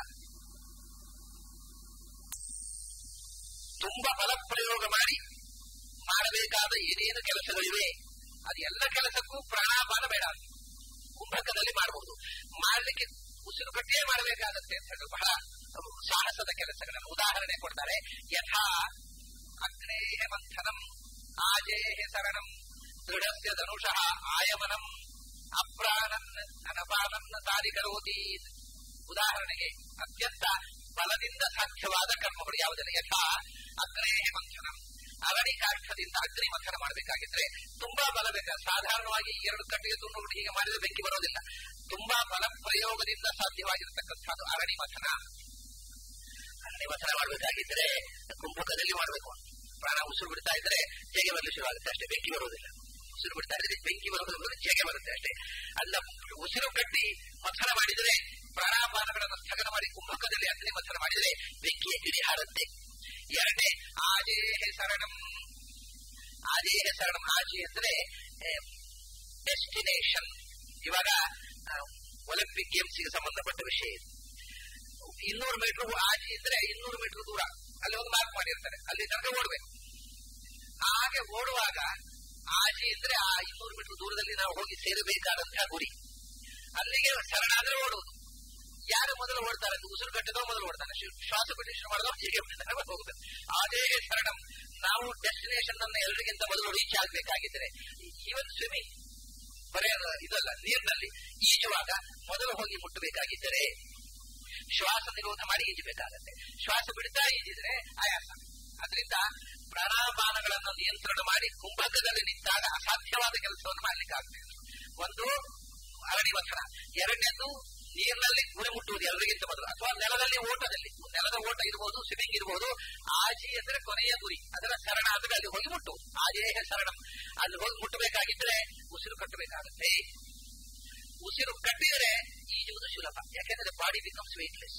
ತುಂಬಾ ಬಲ ಪ್ರಯೋಗ ಮಾಡಿ ಮಾಡಬೇಕಾದ ಏನೇನು ಕೆಲಸಗಳಿವೆ ಅದು ಎಲ್ಲ ಕೆಲಸಕ್ಕೂ ಪ್ರಾಣಾಪಾನ ಬೇಡ ಕುಂಭಕದಲ್ಲಿ ಮಾಡಬಹುದು ಮಾಡಲಿಕ್ಕೆ ಉಸಿರು ಕಟ್ಟೇ ಮಾಡಬೇಕಾಗತ್ತೆ ಅಂತ ಹೇಳಿ ಬಹಳ ಸಾಹಸದ ಕೆಲಸಗಳನ್ನು ಉದಾಹರಣೆ ಕೊಡ್ತಾರೆ ಯಥಾ ಅಗ್ನೇಹ ಮಂಥನಂ ಆಜೇಹ ಸರಣಂ ದೃಢಸ್ಯ ಧನುಷಃ ಆಯಮನಂ ಅಪ್ರಾಣನ್ ಅನಪಾನನ್ ತಾರಿ ಕರೋತಿ ಉದಾಹರಣೆಗೆ ಅತ್ಯಂತ ಬಲದಿಂದ ಸಾಧ್ಯವಾದ ಕರ್ಮಗಳು ಯಾವುದಿಲ್ಲ ಯಥಾ ಅಗ್ನೇಹ ಮಂಥನಂ ಅರಣಿ ಕಾಷ್ಠದಿಂದ ಅಗ್ನಿ ಮಂಥನ ಮಾಡಬೇಕಾಗಿದ್ರೆ ತುಂಬಾ ಬಲ ಬೇಕು ಸಾಧಾರಣವಾಗಿ ಎರಡು ಕಟ್ಟಿಗೆ ತುಂಡು ಹೀಗೆ ಮಾಡಿದ್ರೆ ಬೆಂಕಿ ಬರೋದಿಲ್ಲ ತುಂಬಾ ಬಲ ಪ್ರಯೋಗದಿಂದ ಸಾಧ್ಯವಾಗಿರತಕ್ಕಂಥದ್ದು ಅರಣಿ ಮಥನ ಅರಣಿ ಮಥನ ಮಾಡಬೇಕಾಗಿದ್ರೆ ಕುಂಭಕದಲ್ಲಿ ಮಾಡಬೇಕು ಪ್ರಾಣ ಉಸಿರು ಬಿಡ್ತಾ ಇದ್ರೆ ಹೇಗೆ ಬರಲು ಶುರುವಾಗುತ್ತೆ ಅಷ್ಟೇ ಬೆಂಕಿ ಬರೋದಿಲ್ಲ ಉಸಿರು ಬಿಡ್ತಾ ಇದ್ರೆ ಬೆಂಕಿ ಬರೋದಿಲ್ಲ ಹೇಗೆ ಬರುತ್ತೆ ಅಷ್ಟೇ ಅಲ್ಲ ಉಸಿರು ಕಟ್ಟಿ ಮಥನ ಮಾಡಿದರೆ ಪ್ರಾಣಾಪಾನಗಳನ್ನು ಸ್ಥಗನ ಮಾಡಿ ಕುಂಭಕದಲ್ಲಿ ಅಗ್ನಿ ಮಥನ ಮಾಡಿದರೆ ಬೆಂಕಿಯ ಗಿಡಿ ಹಾರುತ್ತೆ ಎರಡನೇ ಆಜೇಹ ಶರಣಂ ಆಜೇಹ ಶರಣಂ ಆಜಿ ಅಂದ್ರೆ ಡೆಸ್ಟಿನೇಷನ್ ಇವಾಗ ಒಲಿಂಪಿಕ್ ಗೇಮ್ಸ್ಗೆ ಸಂಬಂಧಪಟ್ಟ ವಿಷಯ ಇದು ಇನ್ನೂರು ಮೀಟರ್ ಆಜಿ ಅಂದ್ರೆ ಇನ್ನೂರು ಮೀಟರ್ ದೂರ ಅಲ್ಲಿ ಒಂದು ಮಾರ್ಕ್ ಮಾಡಿರ್ತಾರೆ ಅಲ್ಲಿ ತನಕ ಓಡಬೇಕು ಹಾಗೆ ಓಡುವಾಗ ಆಜಿ ಅಂದ್ರೆ ಆ ಇನ್ನೂರು ಮೀಟರ್ ದೂರದಲ್ಲಿ ನಾವು ಹೋಗಿ ಸೇರಬೇಕಾದಂತಹ ಗುರಿ ಅಲ್ಲಿಗೆ ಶರಣಾದ್ರೆ ಓಡುವುದು ಯಾರು ಮೊದಲು ಓಡ್ತಾರೆ ಅಂತ ಉಸಿರು ಕಟ್ಟಿದೋ ಮೊದಲು ಓಡ್ತಾನೆ ಶ್ವ- ಶ್ವಾಸ ಬಿಟ್ಟು ಶುರು ಮಾಡಿದೋ ಹೀಗೆ ಬಿಡ್ತಾನೆ ಮತ್ತೆ ಹೋಗ್ತಾನೆ ಅದೇ ಶರಣಂ ನಾವು ಡೆಸ್ಟಿನೇಷನ್ ಅನ್ನ ಎಲ್ಲರಿಗಿಂತ ಮೊದಲು ರೀಚ್ ಆಗ್ಬೇಕಾಗಿದ್ರೆ ಈವನ್ ಸ್ವಿಮ್ಮಿಂಗ್ ಬರೇ ಇದಲ್ಲ ನೀರಿನಲ್ಲಿ ಈಜುವಾಗ ಮೊದಲು ಹೋಗಿ ಮುಟ್ಟಬೇಕಾಗಿದ್ದರೆ ಶ್ವಾಸ ನಿರೋಧ ಮಾಡಿ ಈಜಬೇಕಾಗತ್ತೆ ಶ್ವಾಸ ಬಿಡ್ತಾ ಈಜಿದ್ರೆ ಆಯಾಸ ಅದರಿಂದ ಪ್ರಾಣಾಪಾನಗಳನ್ನು ನಿಯಂತ್ರಣ ಮಾಡಿ ಕುಂಭಕದಲ್ಲಿ ನಿಂತಾಗ ಅಸಾಧ್ಯವಾದ ಕೆಲಸವನ್ನು ಮಾಡ್ಲಿಕ್ಕೆ ಆಗ್ತದೆ ಒಂದು ಅರಣಿವಥನ ಎರಡನೇದು ನೀರಿನಲ್ಲಿ ಗುರಿ ಮುಟ್ಟುವುದು ಎಲ್ಲರಿಗಿಂತ ಮೊದಲು ಅಥವಾ ನೆಲದಲ್ಲಿ ಓಟದಲ್ಲಿ ನೆಲದ ಓಟ ಇರಬಹುದು ಸ್ವಿಮ್ಮಿಂಗ್ ಇರಬಹುದು ಆಜಿ ಅಂದ್ರೆ ಕೊನೆಯ ಗುರಿ ಅದರ ಶರಣ ಅಂದ್ರೆ ಅಲ್ಲಿ ಹೋಗಿ ಮುಟ್ಟು ಆಜೇಹ ಶರಣ ಅಲ್ಲಿ ಹೋಗಿ ಮುಟ್ಟಬೇಕಾಗಿದ್ರೆ ಉಸಿರು ಕಟ್ಟಬೇಕಾಗುತ್ತೆ ಉಸಿರು ಕಟ್ಟಿದರೆ ಈಜುವುದು ಸುಲಭ ಯಾಕೆಂದ್ರೆ ಬಾಡಿ ಬಿಕಮ್ಸ್ ವೆಯ್ಟ್ಲೆಸ್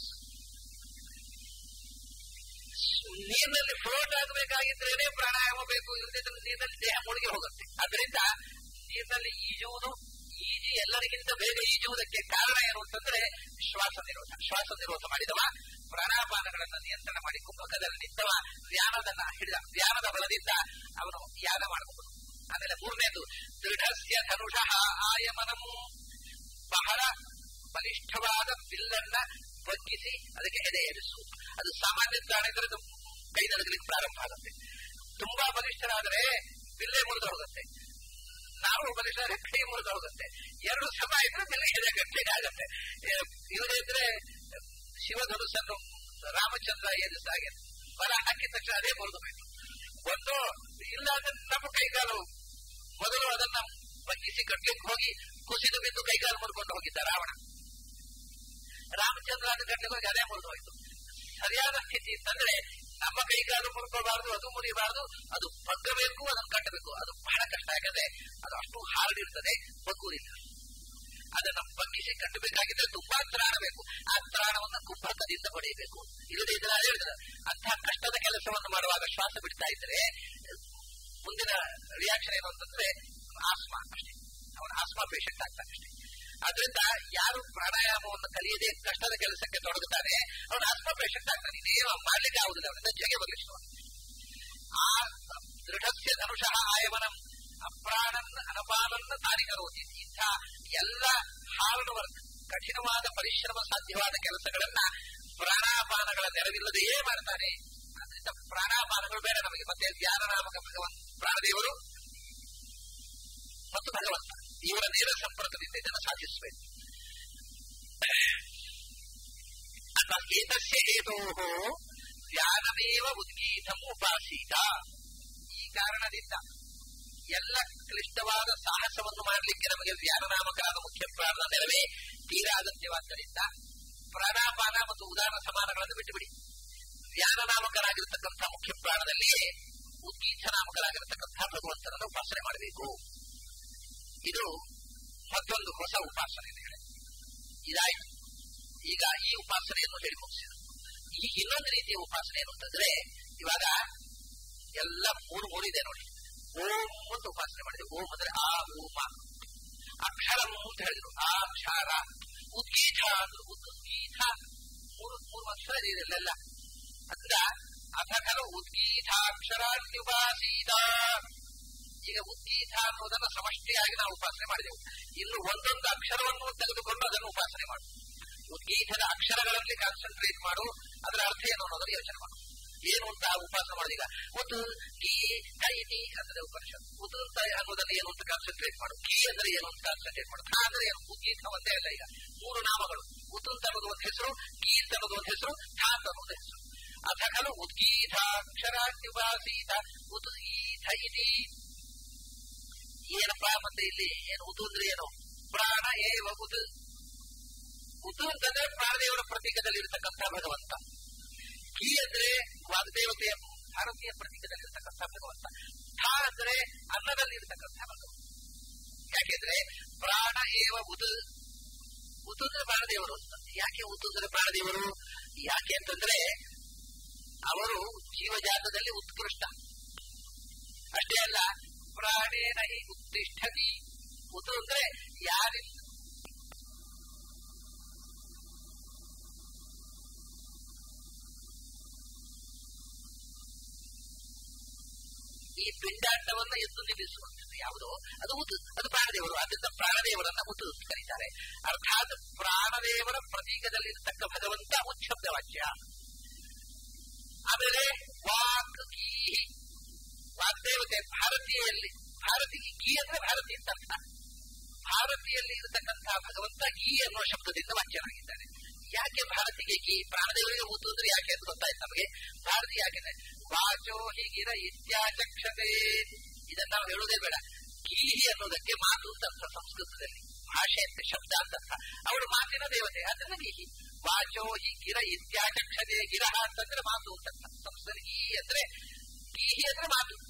ನೀರಿನಲ್ಲಿ ಫ್ಲೋಟ್ ಆಗಬೇಕಾಗಿದ್ರೇನೆ ಪ್ರಾಣಾಯಾಮ ಬೇಕು ಇಲ್ಲದಿದ್ರೆ ನೀರಿನಲ್ಲಿ ದೇಹ ಮುಳುಗಿ ಹೋಗುತ್ತೆ ಅದರಿಂದ ನೀರಿನಲ್ಲಿ ಈಜುವುದು ಈಜಿ ಎಲ್ಲರಿಗಿಂತ ಬೇಗ ಈಜುವುದಕ್ಕೆ ಕಾರಣ ಏನು ಅಂತಂದ್ರೆ ಶ್ವಾಸ ನಿರೋಧ ಶ್ವಾಸ ನಿರೋಧ ಮಾಡಿದವ ಪ್ರಾಣಾಪಾನಗಳನ್ನು ನಿಯಂತ್ರಣ ಮಾಡಿ ಕುಂಭಕದಲ್ಲಿ ನಿಂತವ ಧ್ಯಾನದನ್ನ ಹಿಡಿದ ಧ್ಯಾನದ ಬಲದಿಂದ ಅವನು ಯಾಗ ಮಾಡಬಹುದು ಆಮೇಲೆ ಮೂರನೇದು ದೃಢಸ್ಯ ಧನುಷಃ ಆಯಮನಮು ಬಹಳ ಬಲಿಷ್ಠವಾದ ಬಿಲ್ಲನ್ನ ಬಗ್ಗಿಸಿ ಅದಕ್ಕೆ ಎದೆ ಏರಿಸು ಅದು ಸಾಮಾನ್ಯ ಪ್ರಾಣಿದ್ರೆ ಅದು ಕೈ ನಡಗಲಿಕ್ಕೆ ಪ್ರಾರಂಭ ಆಗುತ್ತೆ ತುಂಬಾ ಬಲಿಷ್ಠರಾದರೆ ಬಿಲ್ಲೆ ಮುರಿದು ಹೋಗುತ್ತೆ ನಾವು ಬಲಿಷ್ಠ ಕೈ ಮುರಿದು ಹೋಗುತ್ತೆ ಎರಡು ಸಮ ಇದ್ರೆ ಬಿಲ್ಲೆ ಎದೆ ಗಟ್ಟಿಗೆ ಆಗುತ್ತೆ ಇಲ್ಲದೇ ಇದ್ರೆ ಶಿವಧನುಸನ್ನು ರಾಮಚಂದ್ರ ಏರಿಸಾಗೆ ಬಲ ಹಾಕಿದ ತಕ್ಷಣ ಅದೇ ಮುರಿದು ಬೇಕು ಒಂದು ಇಲ್ಲ ಅಂದ್ರೆ ನಮ್ಮ ಕೈಕಾಲು ಮೊದಲು ಅದನ್ನ ಬಗ್ಗಿಸಿ ಕಟ್ಟಲಿಕ್ಕೆ ಹೋಗಿ ಕುಸಿದು ಬಿದ್ದು ಕೈಕಾಲು ಮುರ್ಕೊಂಡು ಹೋಗಿದ್ದ ರಾವಣ ರಾಮಚಂದ್ರ ಅದು ಗಂಟೆಗೆ ಹೋಗಿ ಅದೇ ಮುರಿದು ಹೋಯ್ತು ಸರಿಯಾದ ಸ್ಥಿತಿ ಅಂತಂದ್ರೆ ನಮ್ಮ ಕೈಕಾಲು ಮುರ್ಕೋಬಾರದು ಅದು ಮುರಿಬಾರದು ಅದು ಬಗ್ಗಬೇಕು ಅದನ್ನು ಕಟ್ಟಬೇಕು ಅದು ಬಹಳ ಕಷ್ಟ ಯಾಕಂದ್ರೆ ಅದು ಅಷ್ಟು ಹಾರ್ಡ್ ಇರ್ತದೆ ಬಗ್ಗುವುದಿಲ್ಲ ಅದನ್ನು ಬಗ್ಗಿಸಿ ಕಟ್ಟಬೇಕಾಗಿದ್ರೆ ತುಂಬಾ ತ್ರಾಣ ಬೇಕು ಆ ತ್ರಾಣವನ್ನು ಕುಂಭಕದಿಂದ ಪಡೆಯಬೇಕು ಇಲ್ಲದೆ ಇದ್ರೆ ಅದೇ ಹೇಳಿದ್ರೆ ಅಂತಹ ಕಷ್ಟದ ಕೆಲಸವನ್ನು ಮಾಡುವಾಗ ಶ್ವಾಸ ಬಿಡ್ತಾ ಇದ್ರೆ ಮುಂದಿನ ರಿಯಾಕ್ಷನ್ ಏನು ಅಂತಂದ್ರೆ ಆಸ್ಮಾ ಅಷ್ಟೇ ಅವನ ಆಸ್ಮಾ ಪೇಷಂಟ್ ಆಗ್ತಾನೆ ಅಷ್ಟೇ ಆದ್ರಿಂದ ಯಾರು ಪ್ರಾಣಾಯಾಮವನ್ನು ಕಲಿಯದೆ ಕಷ್ಟದ ಕೆಲಸಕ್ಕೆ ತೊಡಗುತ್ತಾನೆ ಅವನು ಆಸ್ಮಾ ಪೇಷಂಟ್ ಆಗ್ತಾನೆ ಇನ್ನೇನು ಮಾಡ್ಲಿಕ್ಕೆ ಆಗುದಿಲ್ಲ ಅವನಿಂದ ಜಗೆ ಬರಲಿಕ್ಕೆ ಆ ದೃಢಸ್ಯ ಧನುಷಃ ಆಯವನಂ ಅಪ್ರಾಣನ್ ಅನಪಾನನ್ನ ತಾರಿಕರೋತಿ ಇಂಥ ಎಲ್ಲ ಹಾರ್ಡ್ ವರ್ಕ್ ಕಠಿಣವಾದ ಪರಿಶ್ರಮ ಸಾಧ್ಯವಾದ ಕೆಲಸಗಳನ್ನ ಪ್ರಾಣಾಪಾನಗಳ ನೆರವಿಲ್ಲದೆಯೇ ಮಾಡ್ತಾನೆ ಅದರಿಂದ ಪ್ರಾಣಾಪಾನಗಳು ಬೇಡ ನಮಗೆ ಮತ್ತೆ ಧ್ಯಾನನಾಮಕ ಭಗವಂತ ಪ್ರಾಣದೇವರು ಮತ್ತು ಭಗವಂತ ಇವರ ನೇರ ಸಂಪರ್ಕದಿಂದ ಇದನ್ನು ಸಾಧಿಸಬೇಕು ಏತಸ್ಯ ಹೇತೋ ಧ್ಯಾನಮೇವ ಉದ್ಗೀತಂ ಉಪಾಸೀತ ಈ ಕಾರಣದಿಂದ ಎಲ್ಲ ಕ್ಲಿಷ್ಟವಾದ ಸಾಹಸವನ್ನು ಮಾಡಲಿಕ್ಕೆ ನಮಗೆ ಧ್ಯಾನನಾಮಕರಾದ ಮುಖ್ಯ ಪ್ರಾಣದ ನೆರವೇ ತೀರಾ ಅಗತ್ಯವಾದ್ದರಿಂದ ಪ್ರಾಣಾಪಾನ ಮತ್ತು ಉದಾನ ಸಮಾನಗಳನ್ನು ಬಿಟ್ಟುಬಿಡಿ ಧ್ಯಾನನಾಮಕರಾಗಿರತಕ್ಕಂಥ ಮುಖ್ಯ ಪ್ರಾಣದಲ್ಲಿಯೇ ಉದ್ಗೀತ ನಾಮಕರಾಗಿರತಕ್ಕಂಥ ಭಗವಂತನನ್ನು ಉಪಾಸನೆ ಮಾಡಬೇಕು ಇದು ಮತ್ತೊಂದು ಹೊಸ ಉಪಾಸನೆ ಇದಾಯಿತು ಈಗ ಈ ಉಪಾಸನೆಯನ್ನು ಹೇಳಿ ಮುಗಿಸಿದ ಈ ಇನ್ನೊಂದು ರೀತಿಯ ಉಪಾಸನೆ ಏನು ಅಂತಂದ್ರೆ ಇವಾಗ ಎಲ್ಲ ಮೂರು ಮೂರು ಇದೆ ನೋಡಿ ಓಂ ಅಂತ ಉಪಾಸನೆ ಮಾಡಿದೆ ಓಂ ಅಂದ್ರೆ ಆ ಓಮ ಅಕ್ಷರ ಅಂತ ಹೇಳಿದ್ರು ಆ ಅಕ್ಷರ ಉದ್ಗೀತ ಅಂದ್ರು ಉದ್ಗೀತ ಮೂರು ಮೂರು ಅಕ್ಷರ ಇದೆ ಇಲ್ಲೆಲ್ಲ ಅಂದ್ರ ಅಥ ಖಲು ಉದ್ಗೀತಾಕ್ಷರಾನ್ಯುಪಾಸೀತ ಈಗ ಉದ್ಗೀತ ಅನ್ನೋದನ್ನ ಸಮಷ್ಟಿಯಾಗಿ ನಾವು ಉಪಾಸನೆ ಮಾಡಿದೆವು ಇನ್ನು ಒಂದೊಂದು ಅಕ್ಷರವನ್ನು ತೆಗೆದುಕೊಂಡು ಅದನ್ನು ಉಪಾಸನೆ ಮಾಡು ಉದ್ಗೀತದ ಅಕ್ಷರಗಳಲ್ಲಿ ಕಾನ್ಸಂಟ್ರೇಟ್ ಮಾಡು ಅದರ ಅರ್ಥ ಏನು ಅನ್ನೋದನ್ನು ಯೋಚನೆ ಮಾಡು ಏನು ಅಂತ ಉಪಾಸನೆ ಮಾಡಿದ ಉದು ಕಿ ಕೈತಿ ಅಂದ್ರೆ ಉಪನಿಷತ್ ಉದು ಅಂತ ಅನ್ನೋದನ್ನ ಏನು ಅಂತ ಕಾನ್ಸಂಟ್ರೇಟ್ ಮಾಡು ಕಿ ಅಂದ್ರೆ ಏನು ಅಂತ ಕಾನ್ಸಂಟ್ರೇಟ್ ಮಾಡು ಖಾ ಅಂದ್ರೆ ಏನು ಉದ್ಗೀತ ಒಂದೇ ಇಲ್ಲ ಈಗ ಮೂರು ನಾಮಗಳು ಉದು ಅಂತ ಅನ್ನೋದು ಒಂದು ಹೆಸರು ಕಿ ಅಂತ ಅನ್ನೋದು ಒಂದು ಹೆಸರು ಖಾ ಅಂತ ಅನ್ನೋದು ಹೆಸರು ಅಥ ಖಲು ಉದ್ಗೀತಾಕ್ಷರಾನ್ಯುಪಾಸೀತ ಉದ್ಗೀತ ಇತಿ ಏನಪ್ಪಾ ಮತ್ತೆ ಇಲ್ಲಿ ಏನು ಉದು ಅಂದ್ರೆ ಏನು ಪ್ರಾಣ ಏವ ಉದು ಉದು ಅಂತಂದ್ರೆ ಪ್ರಾಣದೇವರ ಪ್ರತೀಕದಲ್ಲಿ ಇರತಕ್ಕಂಥ ಭಗವಂತ ಕಿ ಅಂದ್ರೆ ವಾಗ್ದೇವತೆಯ ಭಾರತೀಯ ಪ್ರತೀಕದಲ್ಲಿರ್ತಕ್ಕಂಥ ಭಗವಂತ ಠ ಅಂದ್ರೆ ಅನ್ನದಲ್ಲಿ ಇರತಕ್ಕಂಥ ಭಗವಂತ ಯಾಕೆಂದ್ರೆ ಪ್ರಾಣ ಏವ ಉದು ಉದು ಅಂದ್ರೆ ಪ್ರಾಣದೇವರು ಅಂತ ಯಾಕೆ ಉದು ಅಂದ್ರೆ ಪ್ರಾಣದೇವರು ಯಾಕೆ ಅಂತಂದ್ರೆ ಅವರು ಜೀವಜಾತದಲ್ಲಿ ಉತ್ಕೃಷ್ಟ ಅಷ್ಟೇ ಅಲ್ಲ ಪ್ರಾಣೇನ ಹಿ ಉತ್ತಿಷ್ಠತಿ ಉದು ಅಂದ್ರೆ ಯಾರಿಂದ ಈ ಪಿಂಡಾಂಡ ಶಬ್ದವನ್ನ ಎದ್ದು ನಿಲ್ಲಿಸುವಂಥದ್ದು ಯಾವುದೋ ಅದು ಉತ್ ಅದು ಪ್ರಾಣದೇವರು ಅದರಿಂದ ಪ್ರಾಣದೇವರನ್ನ ಉತ್ ಅಂತ ಕರೀತಾರೆ ಅರ್ಥಾತ್ ಪ್ರಾಣದೇವರ ಪ್ರತೀಕದಲ್ಲಿರ್ತಕ್ಕ ಭಗವಂತ ಉಚ್ಛಬ್ದ ವಾಕ್ಯ ಆಮೇಲೆ ವಾಕ್ ಕೀ ವಾಗ್ದೇವತೆ ಭಾರತೀಯಲ್ಲಿ ಭಾರತಿ ಕೀ ಅಂದ್ರೆ ಭಾರತಿ ಅಂತ ಅರ್ಥ ಭಾರತಿಯಲ್ಲಿ ಇರತಕ್ಕಂತಹ ಭಗವಂತ ಕೀ ಅನ್ನುವ ಶಬ್ದದಿಂದ ವಾಚ್ಯನಾಗಿದ್ದಾನೆ ಯಾಕೆ ಭಾರತಿಗೆ ಕೀ ಪ್ರಾಣದೇವರಿಗೆ ಊತು ಅಂದ್ರೆ ಯಾಕೆ ಅಂತ ಗೊತ್ತಾಯ್ತು ನಮಗೆ ಭಾರತಿ ಯಾಕೆ ವಾಚೋ ಹೀಗಿರ ಇತ್ಯಾಚಕ್ಷತೆ ಇದನ್ನ ನಾವು ಹೇಳುವುದೇ ಬೇಡ ಕೀಹಿ ಅನ್ನೋದಕ್ಕೆ ಮಾತು ಅಂತ ಅರ್ಥ ಸಂಸ್ಕೃತದಲ್ಲಿ ಭಾಷೆ ಅಂತ ಶಬ್ದ ಅಂತ ಅರ್ಥ ಅವಳು ಮಾತಿನ ದೇವತೆ ಅದನ್ನ ಕೀಹಿ ವಾಚೋ ಹಿ ಗಿರ ಇತ್ಯಾಚಕ್ಷತೆ ಗಿರಹ ಅಂತಂದ್ರೆ ಮಾತು ಅಂತ ಅರ್ಥ ಸಂಸ್ಕೃತ ಕೀ ಅಂದ್ರೆ ಕೀಹಿ ಅಂದ್ರೆ ಮಾತು